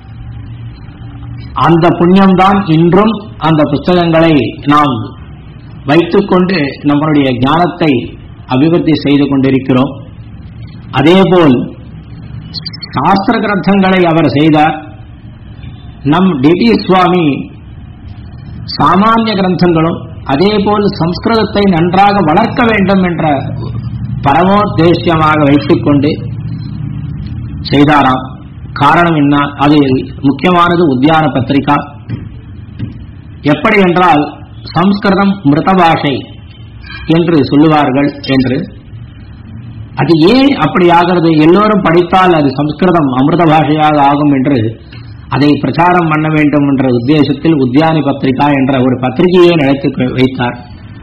அந்த புண்ணியம்தான் இன்றும் அந்த புஸ்தகங்களை நாம் வைத்துக்கொண்டு நம்மளுடைய ஞானத்தை அபிவிருத்தி செய்து கொண்டிருக்கிறோம் அதேபோல் சாஸ்திர கிரந்தங்களை அவர் செய்தார் நம் டிடி சுவாமி சாமானிய கிரந்தங்களும் அதேபோல் சம்ஸ்கிருதத்தை நன்றாக வளர்க்க வேண்டும் என்ற பரமோத்தேசியமாக வைத்துக் கொண்டு செய்தாராம் காரணம் என்ன அது முக்கியமானது உத்தியான பத்திரிகா எப்படி என்றால் சம்ஸ்கிருதம் மிருத பாஷை என்று சொல்லுவார்கள் என்று அது ஏன் அப்படி ஆகிறது எல்லோரும் படித்தால் அது சம்ஸ்கிருதம் அமிர்த பாஷையாக ஆகும் என்று அதை பிரச்சாரம் பண்ண வேண்டும் என்ற உத்தேசத்தில் உத்தியானி பத்திரிகா என்ற ஒரு பத்திரிகையை நடத்தி வைத்தார்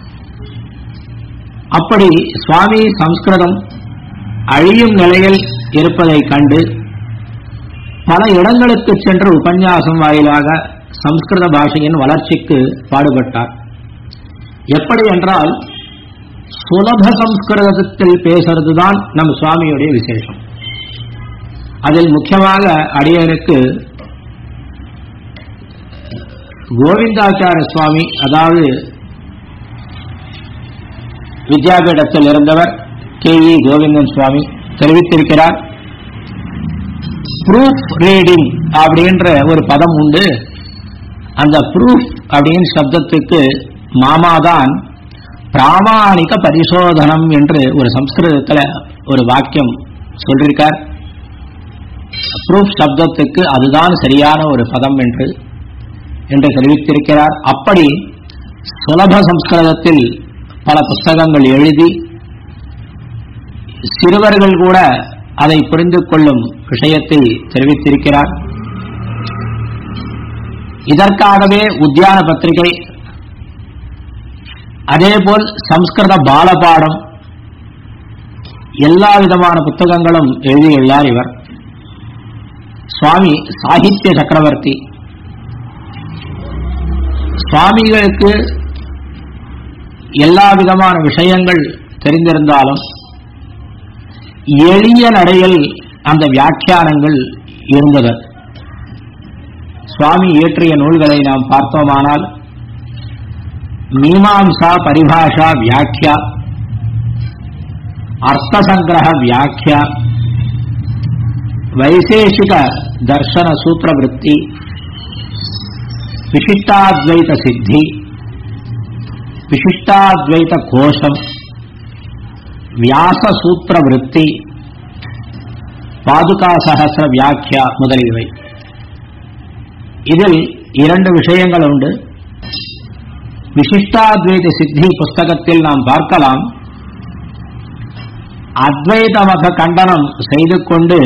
அப்படி சுவாமி சம்ஸ்கிருதம் அழியும் நிலையில் இருப்பதை கண்டு பல இடங்களுக்கு சென்று உபன்யாசம் வாயிலாக சம்ஸ்கிருத பாஷையின் வளர்ச்சிக்கு பாடுபட்டார் எப்படி என்றால் சுலப சம்ஸ்கிருதத்தில் பேசுறதுதான் நம் சுவாமியுடைய விசேஷம் அதில் முக்கியமாக அடியனுக்கு கோவிந்தாச்சார சுவாமி அதாவது வித்யாபீடத்தில் இருந்தவர் கே இ கோவிந்தன் சுவாமி தெரிவித்திருக்கிறார் ப்ரூஃப் ரீடிங் அப்படின்ற ஒரு பதம் உண்டு அந்த ப்ரூஃப் அப்படின்னு சப்தத்துக்கு மாமாதான் பிராமாணிக பரிசோதனம் என்று ஒரு சம்ஸ்கிருதத்தில் ஒரு வாக்கியம் சொல்லியிருக்கார் ப்ரூஃப் சப்தத்துக்கு அதுதான் சரியான ஒரு பதம் என்று என்று தெரிவித்திருக்கிறார் அப்படி சுலப சம்ஸ்கிருதத்தில் பல புஸ்தகங்கள் எழுதி சிறுவர்கள் கூட அதை புரிந்து கொள்ளும் விஷயத்தை தெரிவித்திருக்கிறார் இதற்காகவே உத்தியான பத்திரிகை அதேபோல் சம்ஸ்கிருத பாலபாடம் எல்லா விதமான புத்தகங்களும் எழுதியுள்ளார் இவர் சுவாமி சாகித்ய சக்கரவர்த்தி சுவாமிகளுக்கு எல்லா விதமான விஷயங்கள் தெரிந்திருந்தாலும் எளிய நடையில் அந்த வியாக்கியானங்கள் இருந்தது சுவாமி இயற்றிய நூல்களை நாம் பார்த்தோமானால் மீமாம்சா பரிபாஷா வியாக்கியா அர்த்தசங்கிரக வியாக்கியா வைசேஷிக தர்சன சூத்திரவృత్తి விசிஷ்டாத்வைத சித்தி விசிஷ்டாத்வைத கோஷம் வியாச சூத்திர விற்பி பாதுகா சகசிர வியாக்கியா முதலியவை இதில் இரண்டு விஷயங்கள் உண்டு விசிஷ்டாத்வைத சித்தி புஸ்தகத்தில் நாம் பார்க்கலாம் அத்வைத மத கண்டனம் செய்து கொண்டு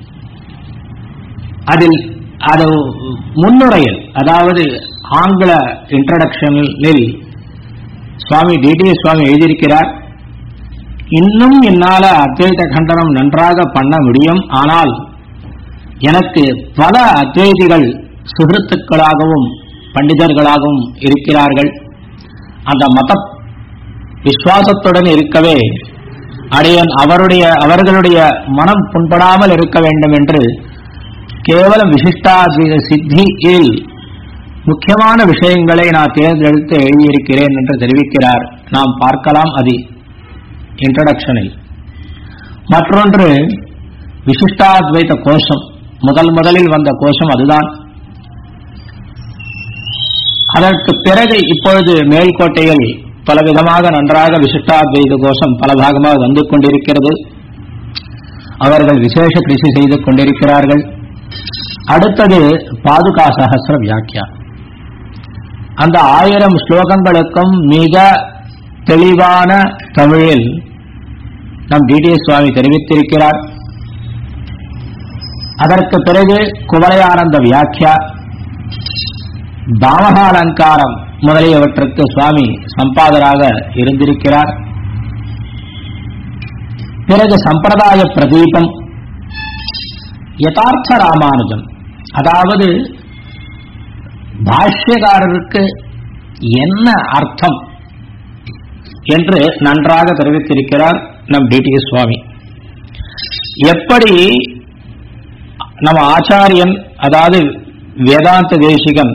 அதில் அது முன்னுரையில் அதாவது ஆங்கில இன்ட்ரடக்ஷனில் சுவாமி டிடி சுவாமி எழுதியிருக்கிறார் இன்னும் என்னால அத்வைத கண்டனம் நன்றாக பண்ண முடியும் ஆனால் எனக்கு பல அத்வைதிகள் சுகிருத்துக்களாகவும் பண்டிதர்களாகவும் இருக்கிறார்கள் அந்த மத விசுவாசத்துடன் இருக்கவே அடையன் அவருடைய அவர்களுடைய மனம் புண்படாமல் இருக்க வேண்டும் என்று கேவலம் விசிஷ்டாத்வைத சித்தியில் முக்கியமான விஷயங்களை நான் தேர்ந்தெடுத்து எழுதியிருக்கிறேன் என்று தெரிவிக்கிறார் நாம் பார்க்கலாம் அது இன்ட்ரடக்ஷனில் மற்றொன்று விசிஷ்டாத்வைத கோஷம் முதல் முதலில் வந்த கோஷம் அதுதான் அதற்கு பிறகு இப்பொழுது மேல்கோட்டையில் பலவிதமாக நன்றாக விசிஷ்டாத்வைத கோஷம் பல பாகமாக வந்து கொண்டிருக்கிறது அவர்கள் விசேஷ கிருஷி செய்து கொண்டிருக்கிறார்கள் அடுத்தது பாதுகா சகசிர வியாக்கியா அந்த ஆயிரம் ஸ்லோகங்களுக்கும் மிக தெளிவான தமிழில் நம் டிடிஎஸ் சுவாமி தெரிவித்திருக்கிறார் அதற்கு பிறகு குவலயானந்த வியாக்கியா பாமகாலங்காரம் முதலியவற்றுக்கு சுவாமி சம்பாதராக இருந்திருக்கிறார் பிறகு சம்பிரதாய பிரதீபம் யதார்த்த ராமானுஜம் அதாவது பாஷ்யக்காரருக்கு என்ன அர்த்தம் என்று நன்றாக தெரிவித்திருக்கிறார் நம் டிடிஎஸ் சுவாமி எப்படி நம்ம ஆச்சாரியன் அதாவது வேதாந்த தேசிகன்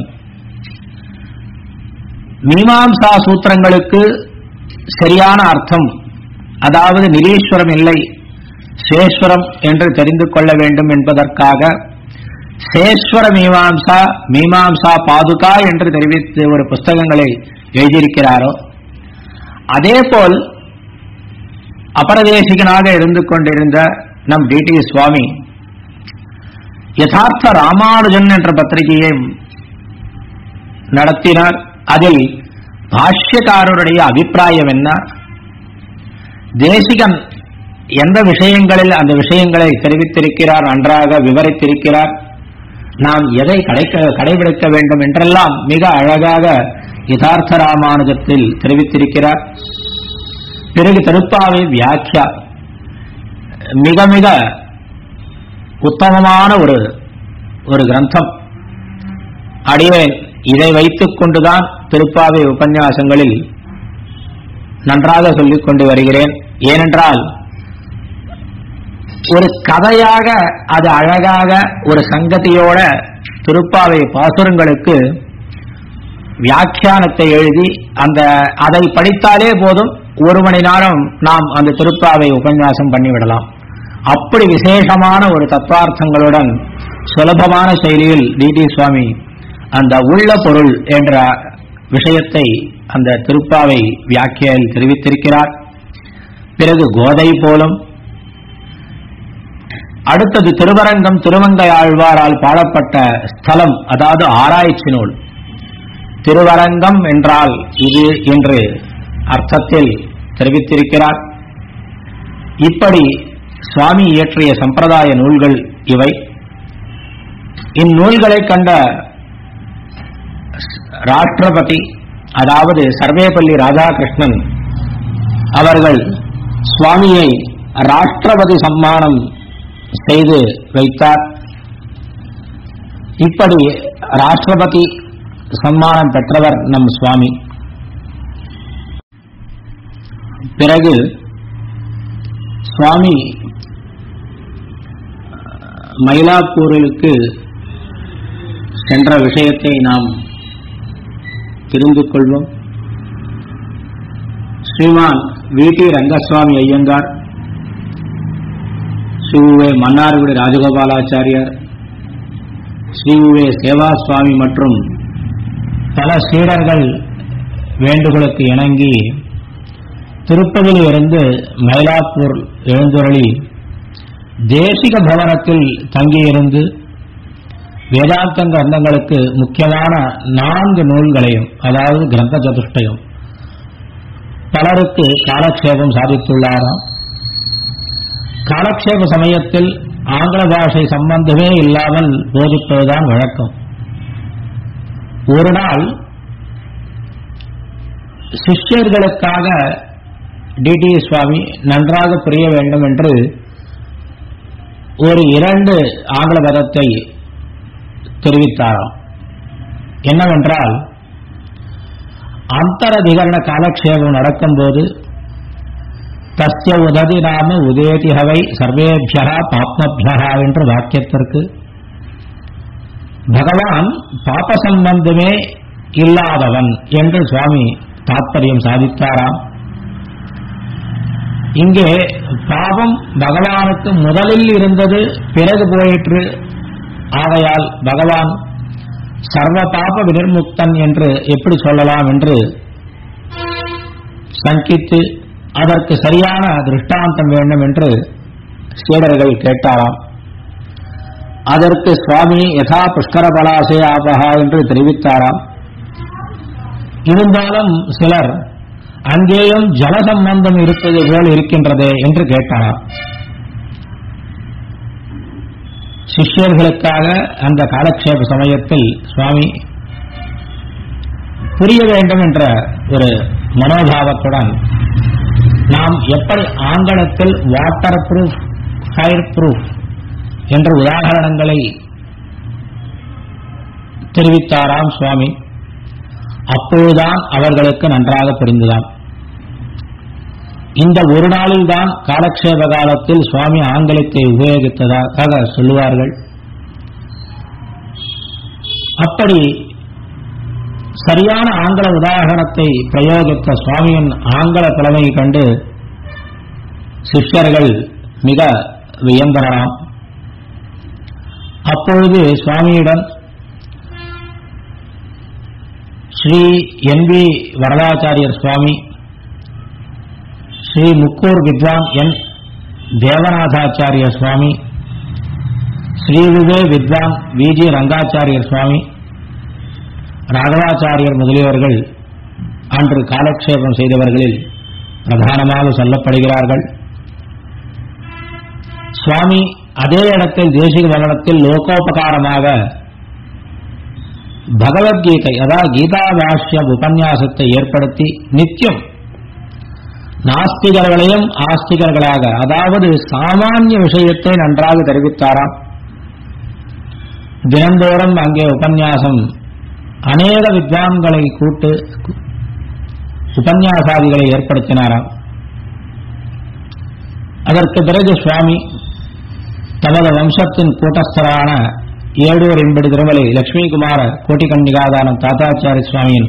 மீமாம்சா சூத்திரங்களுக்கு சரியான அர்த்தம் அதாவது நிரீஸ்வரம் இல்லை சேஸ்வரம் என்று தெரிந்து கொள்ள வேண்டும் என்பதற்காக சேஸ்வர மீமாம்சா மீமாம்சா பாதுகா என்று தெரிவித்து ஒரு புஸ்தகங்களை எழுதியிருக்கிறாரோ அதேபோல் அபரதேசிகனாக இருந்து கொண்டிருந்த நம் டிடி சுவாமி யதார்த்த ராமானுஜன் என்ற பத்திரிகையை நடத்தினார் அதில் பாஷ்யக்காரருடைய அபிப்பிராயம் என்ன தேசிகன் எந்த விஷயங்களில் அந்த விஷயங்களை தெரிவித்திருக்கிறார் நன்றாக விவரித்திருக்கிறார் நாம் எதை கடைக்க கடைபிடிக்க வேண்டும் என்றெல்லாம் மிக அழகாக யதார்த்த ராமானுஜத்தில் தெரிவித்திருக்கிறார் பிறகு திருப்பாவை வியாக்கியா மிக மிக உத்தமமான ஒரு ஒரு கிரந்தம் அடியேன் இதை வைத்துக் கொண்டுதான் திருப்பாவை உபன்யாசங்களில் நன்றாக சொல்லிக் கொண்டு வருகிறேன் ஏனென்றால் ஒரு கதையாக அது அழகாக ஒரு சங்கதியோட திருப்பாவை பாசுரங்களுக்கு வியாக்கியானத்தை எழுதி அந்த அதை படித்தாலே போதும் ஒரு மணி நேரம் நாம் அந்த திருப்பாவை உபன்யாசம் பண்ணிவிடலாம் அப்படி விசேஷமான ஒரு தத்துவார்த்தங்களுடன் சுலபமான செயலியில் டிடி சுவாமி அந்த உள்ள பொருள் என்ற விஷயத்தை அந்த திருப்பாவை வியாக்கியில் தெரிவித்திருக்கிறார் பிறகு கோதை போலும் அடுத்தது திருவரங்கம் திருமங்கை ஆழ்வாரால் பாடப்பட்ட ஸ்தலம் அதாவது ஆராய்ச்சி நூல் திருவரங்கம் என்றால் இது என்று அர்த்தத்தில் தெரிவித்திருக்கிறார் இப்படி சுவாமி இயற்றிய சம்பிரதாய நூல்கள் இவை இந்நூல்களை கண்ட ராஷ்டிரபதி அதாவது சர்வேபள்ளி ராதாகிருஷ்ணன் அவர்கள் சுவாமியை ராஷ்டிரபதி சம்மானம் செய்து வைத்தார் இப்படி ராஷ்டிரபதி சம்மானம் பெற்றவர் நம் சுவாமி பிறகு சுவாமி மயிலாப்பூருக்கு சென்ற விஷயத்தை நாம் தெரிந்து கொள்வோம் ஸ்ரீமான் வி டி ரங்கசுவாமி ஐயங்கார் ஸ்ரீ உவே மன்னார்குடி ராஜகோபாலாச்சாரியார் ஸ்ரீ உவே சேவா சுவாமி மற்றும் பல சீடர்கள் வேண்டுகோளுக்கு இணங்கி திருப்பதியில் இருந்து மயிலாப்பூர் எழுந்துருளி தேசிக பவனத்தில் தங்கியிருந்து வேதாந்த கிரந்தங்களுக்கு முக்கியமான நான்கு நூல்களையும் அதாவது கிரந்த சதுஷ்டயம் பலருக்கு காலக்ஷேபம் சாதித்துள்ளாராம் காலக்ஷேப சமயத்தில் ஆங்கில பாஷை சம்பந்தமே இல்லாமல் போதிப்பதுதான் வழக்கம் ஒரு நாள் சிஷ்யர்களுக்காக டிடி சுவாமி நன்றாக புரிய வேண்டும் என்று ஒரு இரண்டு ஆங்கில பதத்தை தெரிவித்தாராம் என்னவென்றால் அந்தரதிகரண காலக்ஷேபம் நடக்கும்போது தஸ்ய உததி நாம உதேதி ஹவை சர்வேபியா பாப்மபியா என்ற வாக்கியத்திற்கு பகவான் பாப சம்பந்தமே இல்லாதவன் என்று சுவாமி தாத்பரியம் சாதித்தாராம் இங்கே பாவம் பகவானுக்கு முதலில் இருந்தது பிறகு போயிற்று ஆகையால் பகவான் சர்வ பாப வினிர்முக்தன் என்று எப்படி சொல்லலாம் என்று சங்கித்து அதற்கு சரியான திருஷ்டாந்தம் வேண்டும் என்று சீடர்கள் கேட்டாராம் அதற்கு சுவாமி யதா புஷ்கர பலாசே ஆபகா என்று தெரிவித்தாராம் இருந்தாலும் சிலர் அங்கேயும் ஜல சம்பந்தம் இருப்பது போல் இருக்கின்றதே என்று கேட்டாராம் சிஷ்யர்களுக்காக அந்த காலக்ஷேப சமயத்தில் சுவாமி புரிய வேண்டும் என்ற ஒரு மனோபாவத்துடன் நாம் எப்படி ஆங்கணத்தில் வாட்டர் ப்ரூஃப் ஃபயர் ப்ரூஃப் என்ற உதாகரணங்களை தெரிவித்தாராம் சுவாமி அப்பொழுதுதான் அவர்களுக்கு நன்றாக புரிந்துதான் இந்த ஒரு நாளில் தான் காலக்ஷேப காலத்தில் சுவாமி ஆங்கிலத்தை உபயோகித்ததாக சொல்லுவார்கள் அப்படி சரியான ஆங்கில உதாரணத்தை பிரயோகித்த சுவாமியின் ஆங்கில தலைமை கண்டு சிஷ்யர்கள் மிக வியந்தனராம் அப்பொழுது சுவாமியிடம் ஸ்ரீ என் வி வரதாச்சாரியர் சுவாமி ஸ்ரீ முக்கூர் வித்வான் என் தேவநாதாச்சாரிய சுவாமி ஸ்ரீ விவே வித்வான் விஜி ரங்காச்சாரியர் சுவாமி ராகவாச்சாரியர் முதலியவர்கள் அன்று காலக்ஷேபம் செய்தவர்களில் பிரதானமாக சொல்லப்படுகிறார்கள் சுவாமி அதே இடத்தில் தேசிக வரணத்தில் லோகோபகாரமாக பகவத்கீதை அதாவது கீதா பாஷ்யம் உபன்யாசத்தை ஏற்படுத்தி நித்தியம் நாஸ்திகர்களையும் ஆஸ்திகர்களாக அதாவது சாமானிய விஷயத்தை நன்றாக தெரிவித்தாராம் தினந்தோறும் அங்கே உபன்யாசம் அநேக வித்வான்களை கூட்டு உபன்யாசாதிகளை ஏற்படுத்தினாராம் அதற்கு பிறகு சுவாமி தமது வம்சத்தின் கூட்டஸ்தரான ஏழூர் என்படி திருமலை லட்சுமிகுமார கோட்டிகன்னிகாதானம் தாத்தாச்சாரி சுவாமியின்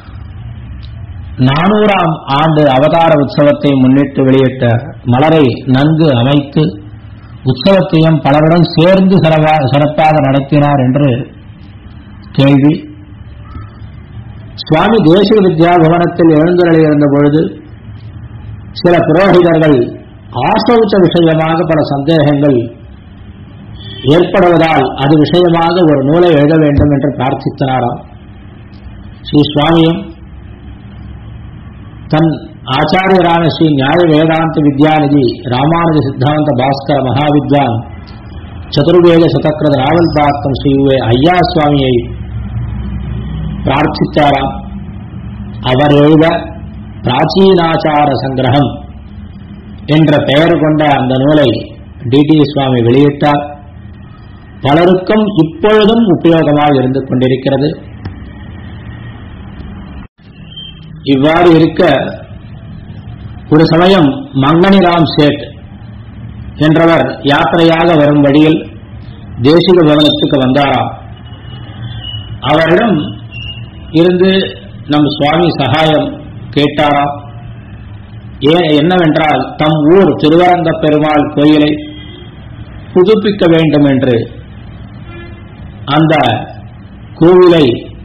நானூறாம் ஆண்டு அவதார உற்சவத்தை முன்னிட்டு வெளியிட்ட மலரை நன்கு அமைத்து உற்சவத்தையும் பலருடன் சேர்ந்து சிறவா- சிறப்பாக நடத்தினார் என்று கேள்வி சுவாமி தேசிய வித்யா பவனத்தில் எழுந்தருளி இருந்த பொழுது சில புரோகிதர்கள் ஆசௌச்ச விஷயமாக பல சந்தேகங்கள் ஏற்படுவதால் அது விஷயமாக ஒரு நூலை எழுத வேண்டும் என்று பிரார்த்தித்தனாராம் ஸ்ரீ சுவாமியும் தன் ஆச்சாரியரான ஸ்ரீ நியாய வேதாந்த வித்யாநிதி ராமானுஜ சித்தாந்த பாஸ்கர மகாவித்வான் சதுர்வேத சதக்கிரத நாவல் பார்க்கும் ஸ்ரீ வே. ஐயா சுவாமியை பிரார்த்தித்தாராம் அவர் எழுத பிராச்சீனாச்சார சங்கிரகம் என்ற பெயர் கொண்ட அந்த நூலை டிடி சுவாமி வெளியிட்டார் பலருக்கும் இப்பொழுதும் உபயோகமாக இருந்து கொண்டிருக்கிறது இவ்வாறு இருக்க ஒரு சமயம் மங்கனிராம் சேட் என்றவர் யாத்திரையாக வரும் வழியில் தேசிக பவனத்துக்கு வந்தாராம் அவரிடம் இருந்து நம் சுவாமி சகாயம் கேட்டாராம் ஏன் என்னவென்றால் தம் ஊர் திருவரங்க பெருமாள் கோயிலை புதுப்பிக்க வேண்டும் என்று அந்த கோவிலை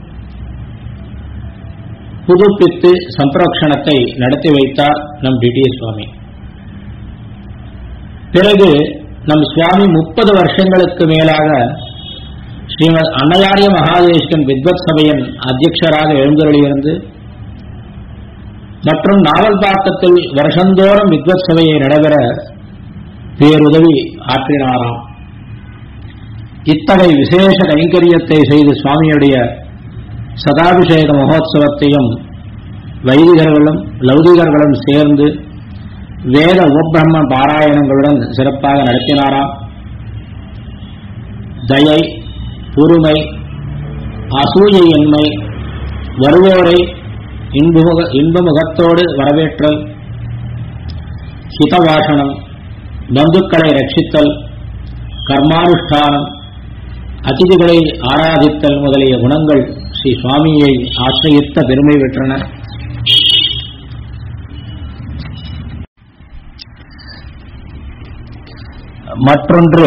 புதுப்பித்து சம்பிரோக்ஷணத்தை நடத்தி வைத்தார் நம் டிடி சுவாமி பிறகு நம் சுவாமி முப்பது வருஷங்களுக்கு மேலாக ஸ்ரீமத் அன்னையாரிய மகாதேஷ்கன் வித்வத் சபையின் அத்தியட்சராக எழுந்தருளியிருந்து மற்றும் நாவல்பாக்கத்தில் வருஷந்தோறும் வித்வத் சபையை நடைபெற பேருதவி ஆற்றினாராம் இத்தகைய விசேஷ கைங்கரியத்தை செய்து சுவாமியுடைய சதாபிஷேக மகோத்சவத்தையும் வைதிகர்களும் லௌதிகர்களும் சேர்ந்து வேத உபபிரம்ம பாராயணங்களுடன் சிறப்பாக நடத்தினாராம் தயை பொறுமை அசூயையின்மை வருவோரை இன்புமுக இன்பமுகத்தோடு வரவேற்றல் ஹிதவாசனம் பந்துக்களை ரட்சித்தல் கர்மானுஷ்டானம் அதிதிகளை ஆராதித்தல் முதலிய குணங்கள் ஸ்ரீ சுவாமியை ஆசிரியத்த பெருமை பெற்றன மற்றொன்று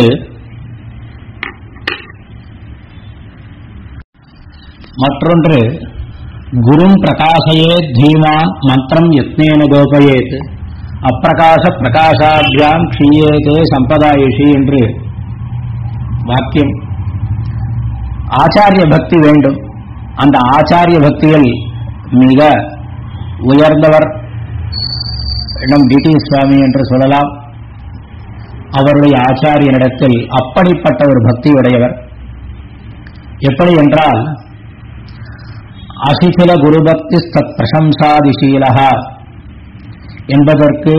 மற்றொன்று குரும் பிரகாசயேத் தீமான் மந்திரம் யத்னேன கோபயேத் அப்பிரகாச பிரகாசாபியாம் க்ஷீயேதே சம்பதாயுஷி என்று வாக்கியம் ஆச்சாரிய பக்தி வேண்டும் அந்த ஆச்சாரிய பக்தியில் மிக உயர்ந்தவர் நம் டிடி சுவாமி என்று சொல்லலாம் அவருடைய ஆச்சாரியனிடத்தில் அப்படிப்பட்ட ஒரு பக்தி உடையவர் எப்படி என்றால் அசிசில குருபக்தி தத் பிரசம்சாதிசீலகா என்பதற்கு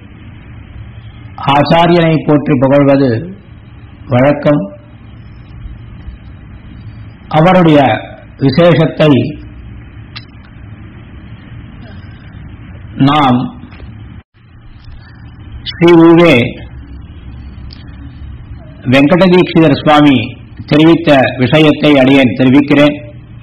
ஆச்சாரியனை போற்றி புகழ்வது வழக்கம் அவருடைய விசேஷத்தை நாம் ஸ்ரீ உவே வெங்கடதீட்சிதர் சுவாமி தெரிவித்த விஷயத்தை அடியேன் தெரிவிக்கிறேன்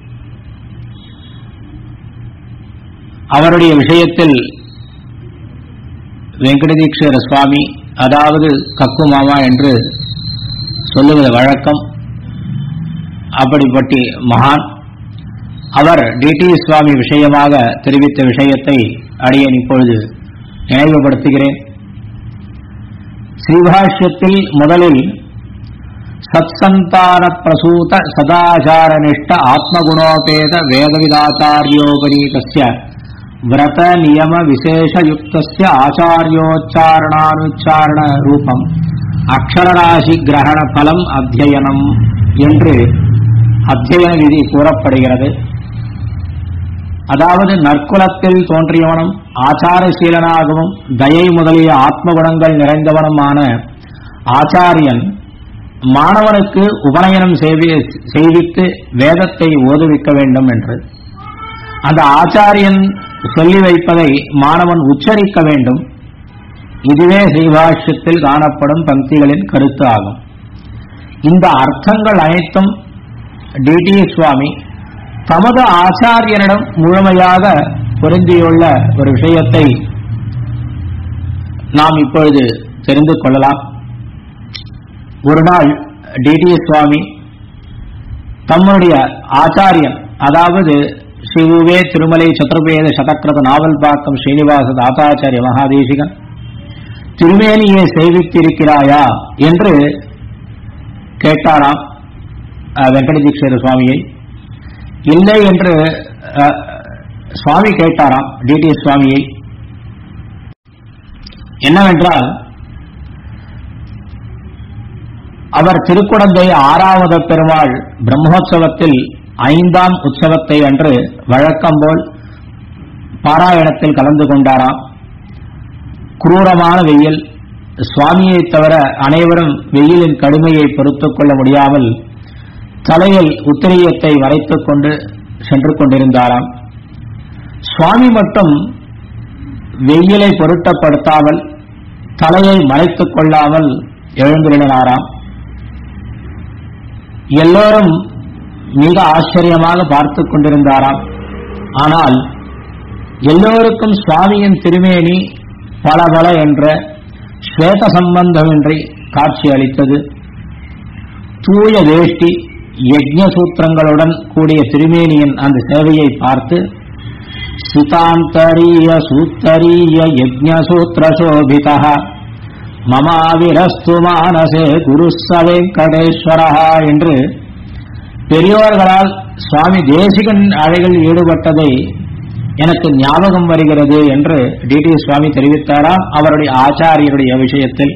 அவருடைய விஷயத்தில் வெங்கடதீட்சிதர சுவாமி அதாவது கக்கு மாமா என்று சொல்லுவது வழக்கம் அப்படிப்பட்ட மகான் அவர் டிடி சுவாமி விஷயமாக தெரிவித்த விஷயத்தை அடியேன் இப்பொழுது நினைவுபடுத்துகிறேன் ஸ்ரீபாஷ்யத்தில் முதலில் சத்சந்தான பிரசூத சதாச்சாரனிஷ்ட ஆத்மகுணோபேத வேதவிதாச்சாரியோபரீதஸ்ய விரத நியம விசேஷயுக்தஸ்ய ஆச்சாரியோச்சாரணானுச்சாரண ரூபம் அக்ஷரராசி கிரகண பலம் அத்தியனம் என்று அத்தியன விதி கூறப்படுகிறது அதாவது நற்குலத்தில் தோன்றியவனும் ஆச்சாரசீலனாகவும் தயை முதலிய ஆத்ம குணங்கள் நிறைந்தவனுமான ஆச்சாரியன் மாணவனுக்கு உபநயனம் செய்வி- செய்வித்து வேதத்தை ஓதுவிக்க வேண்டும் என்று அந்த ஆச்சாரியன் சொல்லி வைப்பதை மாணவன் உச்சரிக்க வேண்டும் இதுவே ஸ்ரீபாஷ்யத்தில் காணப்படும் பங்கிகளின் கருத்து ஆகும் இந்த அர்த்தங்கள் அனைத்தும் டிடி சுவாமி தமது ஆச்சாரியனிடம் முழுமையாக பொருந்தியுள்ள ஒரு விஷயத்தை நாம் இப்பொழுது தெரிந்து கொள்ளலாம் ஒரு நாள் டிடி சுவாமி தம்முடைய ஆச்சாரியன் அதாவது ஸ்ரீவுவே திருமலை சத்ருபேத சதக்கிரத நாவல் பாக்கம் ஸ்ரீனிவாச தாத்தாச்சாரிய மகாதேசிகன் திருமேனியை சேவித்திருக்கிறாயா என்று கேட்டாராம் அஹ், வெங்கடதீக்ஷர சுவாமியை இல்லை என்று அஹ், சுவாமி கேட்டாராம் டிடி சுவாமியை என்னவென்றால் அவர் திருக்குடந்தை ஆறாவது பெருமாள் பிரம்மோற்சவத்தில் ஐந்தாம் உற்சவத்தை அன்று வழக்கம் போல் பாராயணத்தில் கலந்து கொண்டாராம் குரூரமான வெயில் சுவாமியை தவிர அனைவரும் வெயிலின் கடுமையை பொறுத்துக் கொள்ள முடியாமல் தலையில் உத்திரியத்தை வரைத்துக் கொண்டு சென்று கொண்டிருந்தாராம் சுவாமி மட்டும் வெயிலை பொருட்டப்படுத்தாமல் தலையை மறைத்துக் கொள்ளாமல் எழுந்துள்ளனாராம் எல்லோரும் மிக ஆச்சரியமாக பார்த்துக் கொண்டிருந்தாராம் ஆனால் எல்லோருக்கும் சுவாமியின் திருமேனி பலபல என்ற ஸ்வேத சம்பந்தமின்றி காட்சி அளித்தது தூய வேஷ்டி யஜ்ஞ சூத்திரங்களுடன் கூடிய திருமேனியின் அந்த சேவையை பார்த்து சுதாந்தரீய சூத்தரீய யஜ்ஞ சூத்திர சோபிதா மமாவிரஸ்து மானசே குருச வெங்கடேஸ்வரா என்று பெரியோர்களால் சுவாமி தேசிகன் அழைகள் ஈடுபட்டதை எனக்கு ஞாபகம் வருகிறது என்று டிடி சுவாமி தெரிவித்தாராம் அவருடைய ஆச்சாரியருடைய விஷயத்தில்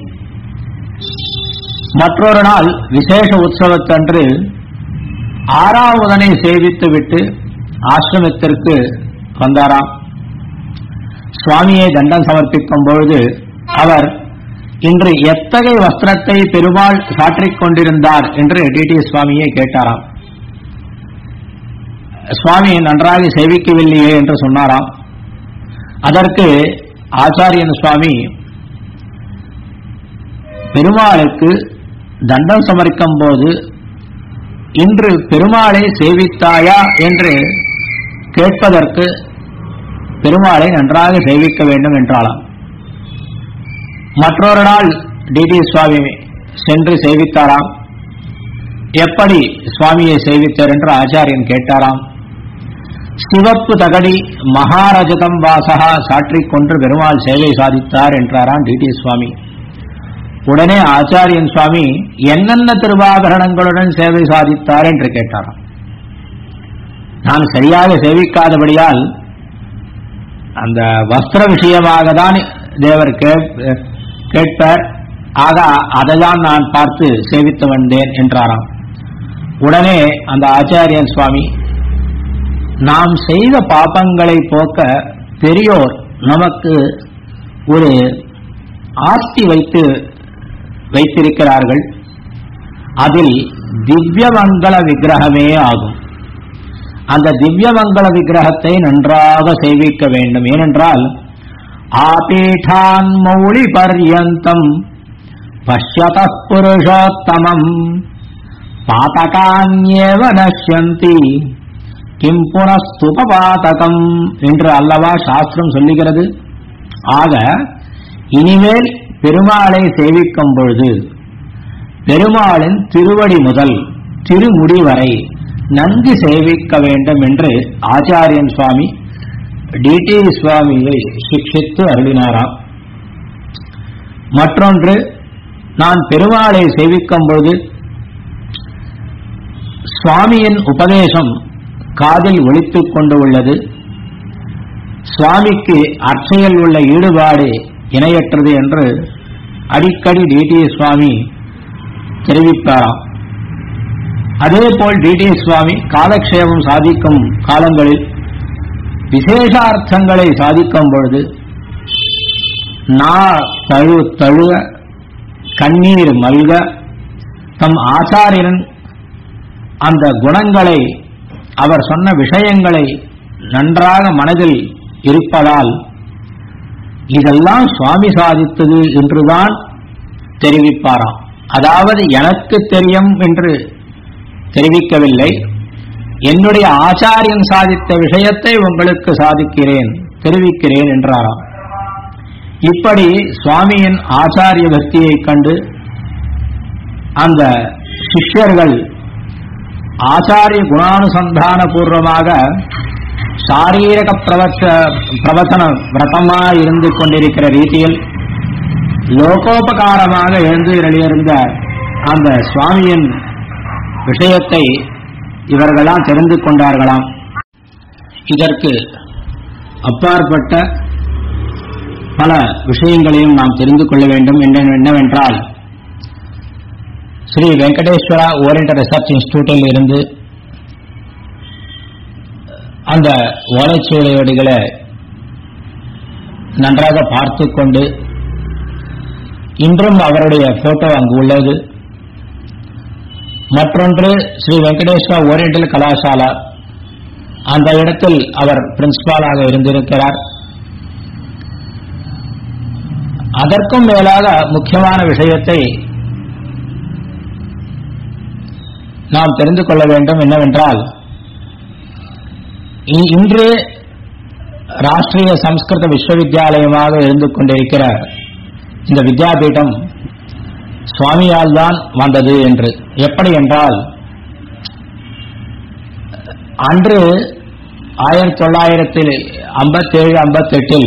மற்றொரு நாள் விசேஷ உற்சவத்தன்று ஆறாவதனை சேவித்துவிட்டு ஆசிரமத்திற்கு வந்தாராம் சுவாமியை தண்டம் சமர்ப்பிக்கும் பொழுது அவர் இன்று எத்தகைய வஸ்திரத்தை பெருமாள் சாற்றிக் கொண்டிருந்தார் என்று டிடி சுவாமியை கேட்டாராம் சுவாமி நன்றாக சேவிக்கவில்லையே என்று சொன்னாராம் அதற்கு ஆச்சாரியன் சுவாமி பெருமாளுக்கு தண்டம் சமர்க்கும் போது இன்று பெருமாளை சேவித்தாயா என்று கேட்பதற்கு பெருமாளை நன்றாக சேவிக்க வேண்டும் என்றாளாம் மற்றொரு நாள் டிடி சுவாமி சென்று சேவித்தாராம் எப்படி சுவாமியை சேவித்தார் என்று ஆச்சாரியன் கேட்டாராம் சிவப்பு தகடி மகாரஜதம் வாசகா சாற்றிக் கொன்று பெருமாள் சேவை சாதித்தார் என்றாராம் டிடி சுவாமி உடனே ஆச்சாரியன் சுவாமி என்னென்ன திருவாபரணங்களுடன் சேவை சாதித்தார் என்று கேட்டாராம் நான் சரியாக சேவிக்காதபடியால் அந்த வஸ்திர விஷயமாக தான் தேவர் கே- கேட்பார் ஆக அதைதான் நான் பார்த்து சேவித்து வந்தேன் என்றாராம் உடனே அந்த ஆச்சாரியன் சுவாமி நாம் செய்த பாபங்களை போக்க பெரியோர் நமக்கு ஒரு ஆஸ்தி வைத்து வைத்திருக்கிறார்கள் அதில் திவ்யமங்கள விக்கிரகமே ஆகும் அந்த திவ்யமங்கள விக்கிரகத்தை நன்றாக சேவிக்க வேண்டும் ஏனென்றால் ஆபீட்டான் மௌளி பர்யந்தம் பஷ்யத புருஷோத்தமம் பாதகான்யேவ நஷ்யந்தி கிம் புனஸ்துபாதகம் என்று அல்லவா சாஸ்திரம் சொல்லுகிறது ஆக இனிமேல் பெருமாளை சேவிக்கும் பொழுது பெருமாளின் திருவடி முதல் திருமுடி வரை நன்கு சேவிக்க வேண்டும் என்று ஆச்சாரியன் சுவாமி டிடி சுவாமியை சிக்ஷித்து அருளினாராம் மற்றொன்று நான் பெருமாளை சேவிக்கும் பொழுது சுவாமியின் உபதேசம் காதில் ஒலித்துக் கொண்டு உள்ளது சுவாமிக்கு அர்ச்சையில் உள்ள ஈடுபாடு இணையற்றது என்று அடிக்கடி டிடி சுவாமி தெரிவிப்பாராம் அதேபோல் டிடி சுவாமி காலக்ஷேபம் சாதிக்கும் காலங்களில் விசேஷார்த்தங்களை சாதிக்கும் பொழுது நா தழு தழுக கண்ணீர் மல்க தம் ஆச்சாரியன் அந்த குணங்களை அவர் சொன்ன விஷயங்களை நன்றாக மனதில் இருப்பதால் இதெல்லாம் சுவாமி சாதித்தது என்றுதான் தெரிவிப்பாராம் அதாவது எனக்கு தெரியும் என்று தெரிவிக்கவில்லை என்னுடைய ஆச்சாரியன் சாதித்த விஷயத்தை உங்களுக்கு சாதிக்கிறேன் தெரிவிக்கிறேன் என்றாராம் இப்படி சுவாமியின் ஆச்சாரிய பக்தியைக் கண்டு அந்த சிஷ்யர்கள் ஆச்சாரிய குணானுசந்தான பூர்வமாக சாரீரக பிரவச்ச பிரவச்சன விரதமாக இருந்து கொண்டிருக்கிற ரீதியில் லோகோபகாரமாக எழுந்து இருந்த அந்த சுவாமியின் விஷயத்தை இவர்களாம் தெரிந்து கொண்டார்களாம் இதற்கு அப்பாற்பட்ட பல விஷயங்களையும் நாம் தெரிந்து கொள்ள வேண்டும் என்ன- என்னவென்றால் ஸ்ரீ வெங்கடேஸ்வரா ஓரியன்டல் ரிசர்ச் இன்ஸ்டிடியூட்டில் இருந்து அந்த ஓலைச்சுவடிகளை நன்றாக பார்த்து கொண்டு இன்றும் அவருடைய போட்டோ அங்கு உள்ளது மற்றொன்று ஸ்ரீ வெங்கடேஸ்வரா ஓரியன்டல் கலாசாலா அந்த இடத்தில் அவர் பிரின்சிபாலாக இருந்திருக்கிறார் அதற்கும் மேலாக முக்கியமான விஷயத்தை நாம் தெரிந்து கொள்ள வேண்டும் என்னவென்றால் இ- இன்று ராஷ்டிரிய சம்ஸ்கிருத விஸ்வவித்யாலயமாக இருந்து கொண்டிருக்கிற இந்த வித்யாபீடம் சுவாமியால் தான் வந்தது என்று எப்படி என்றால் அன்று ஆயிரத்தி தொள்ளாயிரத்தி ஐம்பத்தேழு ஐம்பத்தெட்டில்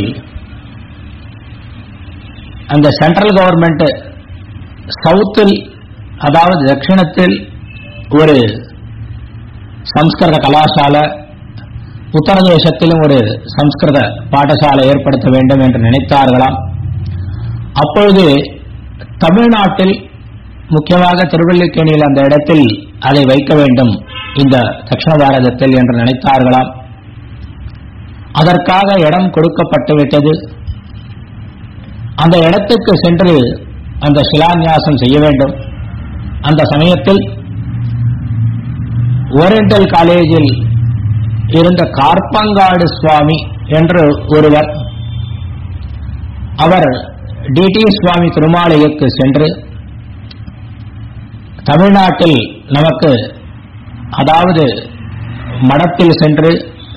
அந்த சென்ட்ரல் கவர்மெண்ட் சவுத்தில் அதாவது தட்சிணத்தில் ஒரு சம்ஸ்கிருத கலாசாலை உத்தரதேசத்திலும் ஒரு சம்ஸ்கிருத பாடசாலை ஏற்படுத்த வேண்டும் என்று நினைத்தார்களாம் அப்பொழுது தமிழ்நாட்டில் முக்கியமாக திருவல்லிக்கேணியில் அந்த இடத்தில் அதை வைக்க வேண்டும் இந்த தட்சிண பாரதத்தில் என்று நினைத்தார்களாம் அதற்காக இடம் கொடுக்கப்பட்டு விட்டது அந்த இடத்துக்கு சென்று அந்த சிலான்யாசம் செய்ய வேண்டும் அந்த சமயத்தில் ஓரியண்டல் காலேஜில் இருந்த கார்பங்காடு சுவாமி என்று ஒருவர் அவர் டிடி சுவாமி திருமாலயக்கு சென்று தமிழ்நாட்டில் நமக்கு அதாவது மடத்தில் சென்று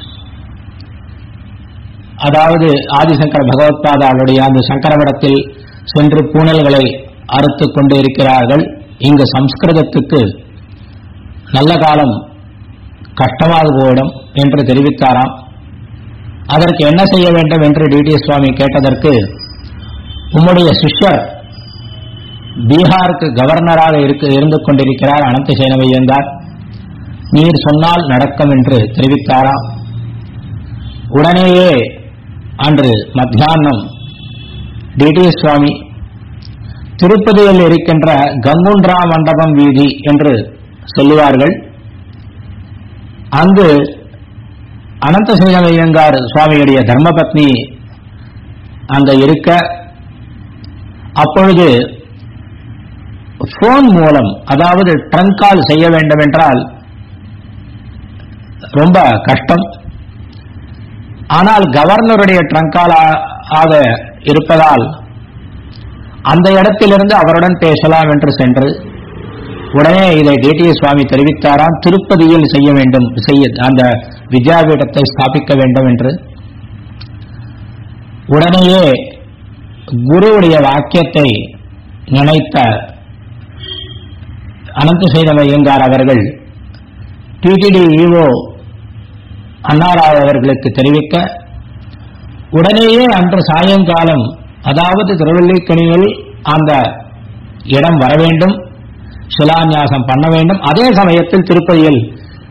அதாவது ஆதிசங்கர பகவத்பாதாவுடைய அந்த சங்கர மடத்தில் சென்று பூணல்களை அறுத்துக் கொண்டு இருக்கிறார்கள் இங்கு சம்ஸ்கிருதத்துக்கு நல்ல காலம் கஷ்டமாக போயிடும் என்று தெரிவித்தாராம் அதற்கு என்ன செய்ய வேண்டும் என்று டிடி சுவாமி கேட்டதற்கு உம்முடைய சிஷ்யர் பீகாருக்கு கவர்னராக இருக்க இருந்து கொண்டிருக்கிறார் அனந்த சேனவையந்தார் நீர் சொன்னால் நடக்கும் என்று தெரிவித்தாராம் உடனேயே அன்று மத்தியானம் டிடி சுவாமி திருப்பதியில் இருக்கின்ற கங்குன்றா மண்டபம் வீதி என்று சொல்லுவார்கள் அங்கு அனந்த ஐயங்கார் சுவாமியுடைய தர்மபத்னி அங்க இருக்க அப்பொழுது போன் மூலம் அதாவது ட்ரங்க் கால் செய்ய வேண்டும் என்றால் ரொம்ப கஷ்டம் ஆனால் கவர்னருடைய ட்ரங்க் கால் ஆக இருப்பதால் அந்த இடத்திலிருந்து அவருடன் பேசலாம் என்று சென்று உடனே இதை டிடிஏ சுவாமி தெரிவித்தாராம் திருப்பதியில் செய்ய வேண்டும் செய்ய அந்த வித்யாபீடத்தை ஸ்தாபிக்க வேண்டும் என்று உடனேயே குருவுடைய வாக்கியத்தை நினைத்த அனந்த சைதவ ஐயங்கார் அவர்கள் டிடிடி இஓ அன்னாராவ் அவர்களுக்கு தெரிவிக்க உடனேயே அன்று சாயங்காலம் அதாவது திருவல்லிக்கணியில் அந்த இடம் வர வேண்டும் சிலான்யாசம் பண்ண வேண்டும் அதே சமயத்தில் திருப்பதியில்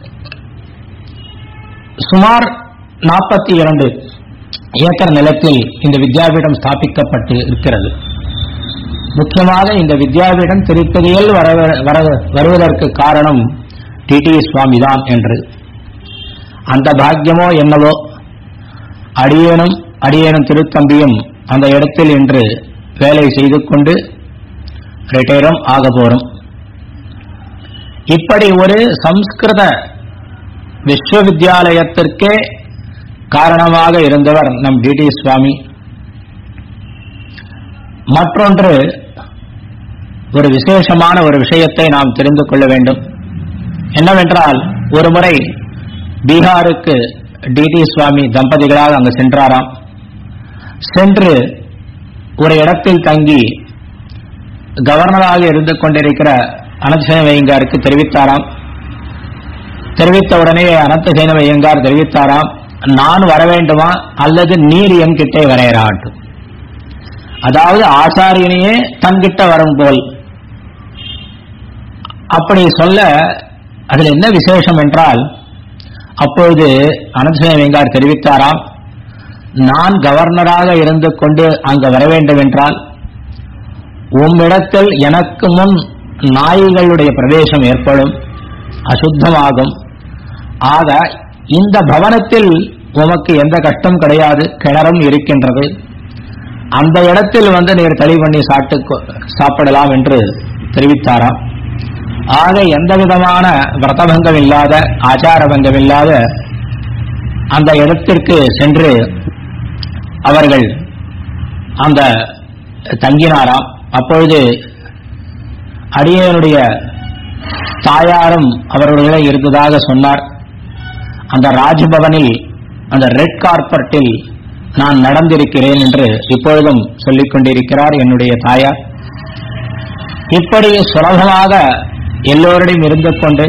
சுமார் நாற்பத்தி இரண்டு ஏக்கர் நிலத்தில் இந்த வித்யாபீடம் ஸ்தாபிக்கப்பட்டு இருக்கிறது முக்கியமாக இந்த வித்யாபீடம் திருப்பதியில் வர வர- வருவதற்கு காரணம் டிடி சுவாமி தான் என்று அந்த பாக்கியமோ என்னவோ அடியேனும் அடியேனும் திருத்தம்பியும் அந்த இடத்தில் இன்று வேலை செய்து கொண்டு ரிட்டையரும் ஆக போறோம் இப்படி ஒரு சம்ஸ்கிருத விஸ்வவித்யாலயத்திற்கே காரணமாக இருந்தவர் நம் டிடி சுவாமி மற்றொன்று ஒரு விசேஷமான ஒரு விஷயத்தை நாம் தெரிந்து கொள்ள வேண்டும் என்னவென்றால் ஒரு முறை பீகாருக்கு டிடி சுவாமி தம்பதிகளாக அங்கு சென்றாராம் சென்று ஒரு இடத்தில் தங்கி கவர்னராக இருந்து கொண்டிருக்கிற அனந்தசேனவையங்காருக்கு தெரிவித்தாராம் தெரிவித்த உடனே அனந்தசேனவையங்கார் தெரிவித்தாராம் நான் வர வேண்டுமா அல்லது நீர் என்கிட்டே வரையறாட்டும் அதாவது ஆசாரியனையே தன்கிட்ட வரும் போல் அப்படி சொல்ல அதில் என்ன விசேஷம் என்றால் அப்பொழுது அனந்தசேனவையங்கார் தெரிவித்தாராம் நான் கவர்னராக இருந்து கொண்டு அங்கு வர வேண்டும் என்றால் உம்மிடத்தில் எனக்கு முன் நாய்களுடைய பிரவேசம் ஏற்படும் அசுத்தமாகும் ஆக இந்த பவனத்தில் உமக்கு எந்த கஷ்டம் கிடையாது கிணறும் இருக்கின்றது அந்த இடத்தில் வந்து நீர் தளி பண்ணி சாப்பிட்டு கொ- சாப்பிடலாம் என்று தெரிவித்தாராம் ஆக எந்த விதமான விரதபங்கம் இல்லாத ஆச்சாரபங்கம் இல்லாத அந்த இடத்திற்கு சென்று அவர்கள் அந்த தங்கினாராம் அப்பொழுது அடியனுடைய தாயாரும் அவர்களுடைய இருந்ததாக சொன்னார் அந்த ராஜ்பவனில் அந்த ரெட் கார்பெட்டில் நான் நடந்திருக்கிறேன் என்று இப்பொழுதும் சொல்லிக் கொண்டிருக்கிறார் என்னுடைய தாயார் இப்படி சுலபமாக எல்லோரிடம் இருந்து கொண்டு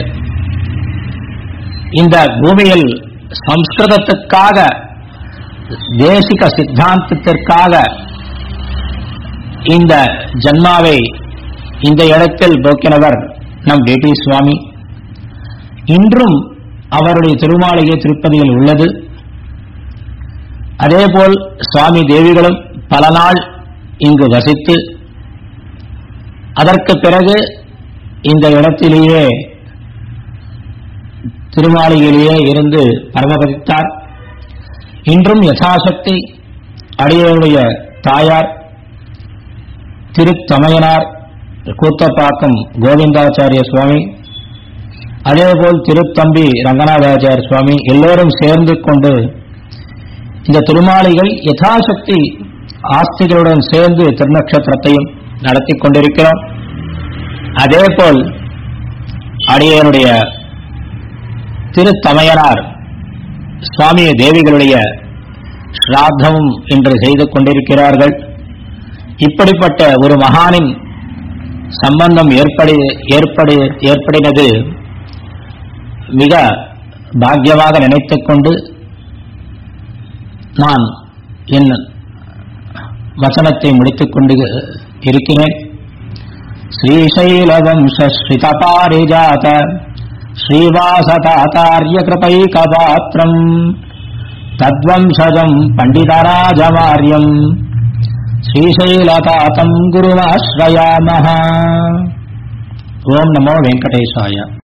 இந்த பூமியில் சம்ஸ்கிருதத்துக்காக தேசிக சித்தாந்தத்திற்காக இந்த ஜன்மாவை இந்த இடத்தில் போக்கினவர் நம் டிடி சுவாமி இன்றும் அவருடைய திருமாளிகை திருப்பதியில் உள்ளது அதேபோல் சுவாமி தேவிகளும் பல நாள் இங்கு வசித்து அதற்கு பிறகு இந்த இடத்திலேயே திருமாளிகையிலேயே இருந்து பரமபதித்தார் இன்றும் யதாசக்தி அடியனுடைய தாயார் திருத்தமையனார் கூத்தப்பாக்கம் கோவிந்தாச்சாரிய சுவாமி அதேபோல் திருத்தம்பி ரங்கநாதாச்சாரிய சுவாமி எல்லோரும் சேர்ந்து கொண்டு இந்த திருமாளிகை யதாசக்தி ஆஸ்திகளுடன் சேர்ந்து திருநக்ஷத்திரத்தையும் நடத்தி கொண்டிருக்கிறோம் அதேபோல் அடியனுடைய திருத்தமையனார் சுவாமி தேவிகளுடைய ஸ்ராத்தமும் இன்று செய்து கொண்டிருக்கிறார்கள் இப்படிப்பட்ட ஒரு மகானின் சம்பந்தம் ஏற்படி ஏற்படி ஏற்படினது மிக பாக்கியமாக நினைத்துக் கொண்டு நான் என் வசனத்தை முடித்துக் கொண்டு இருக்கிறேன் श्रीशैलवंशश्रितपारिजात श्रीवासतातार्यकृपैकपात्रम् तद्वंशजम् पण्डितराजमार्यम् श्रीशैलतातम् गुरुमाश्रयामः ॐ नमो वेङ्कटेशाय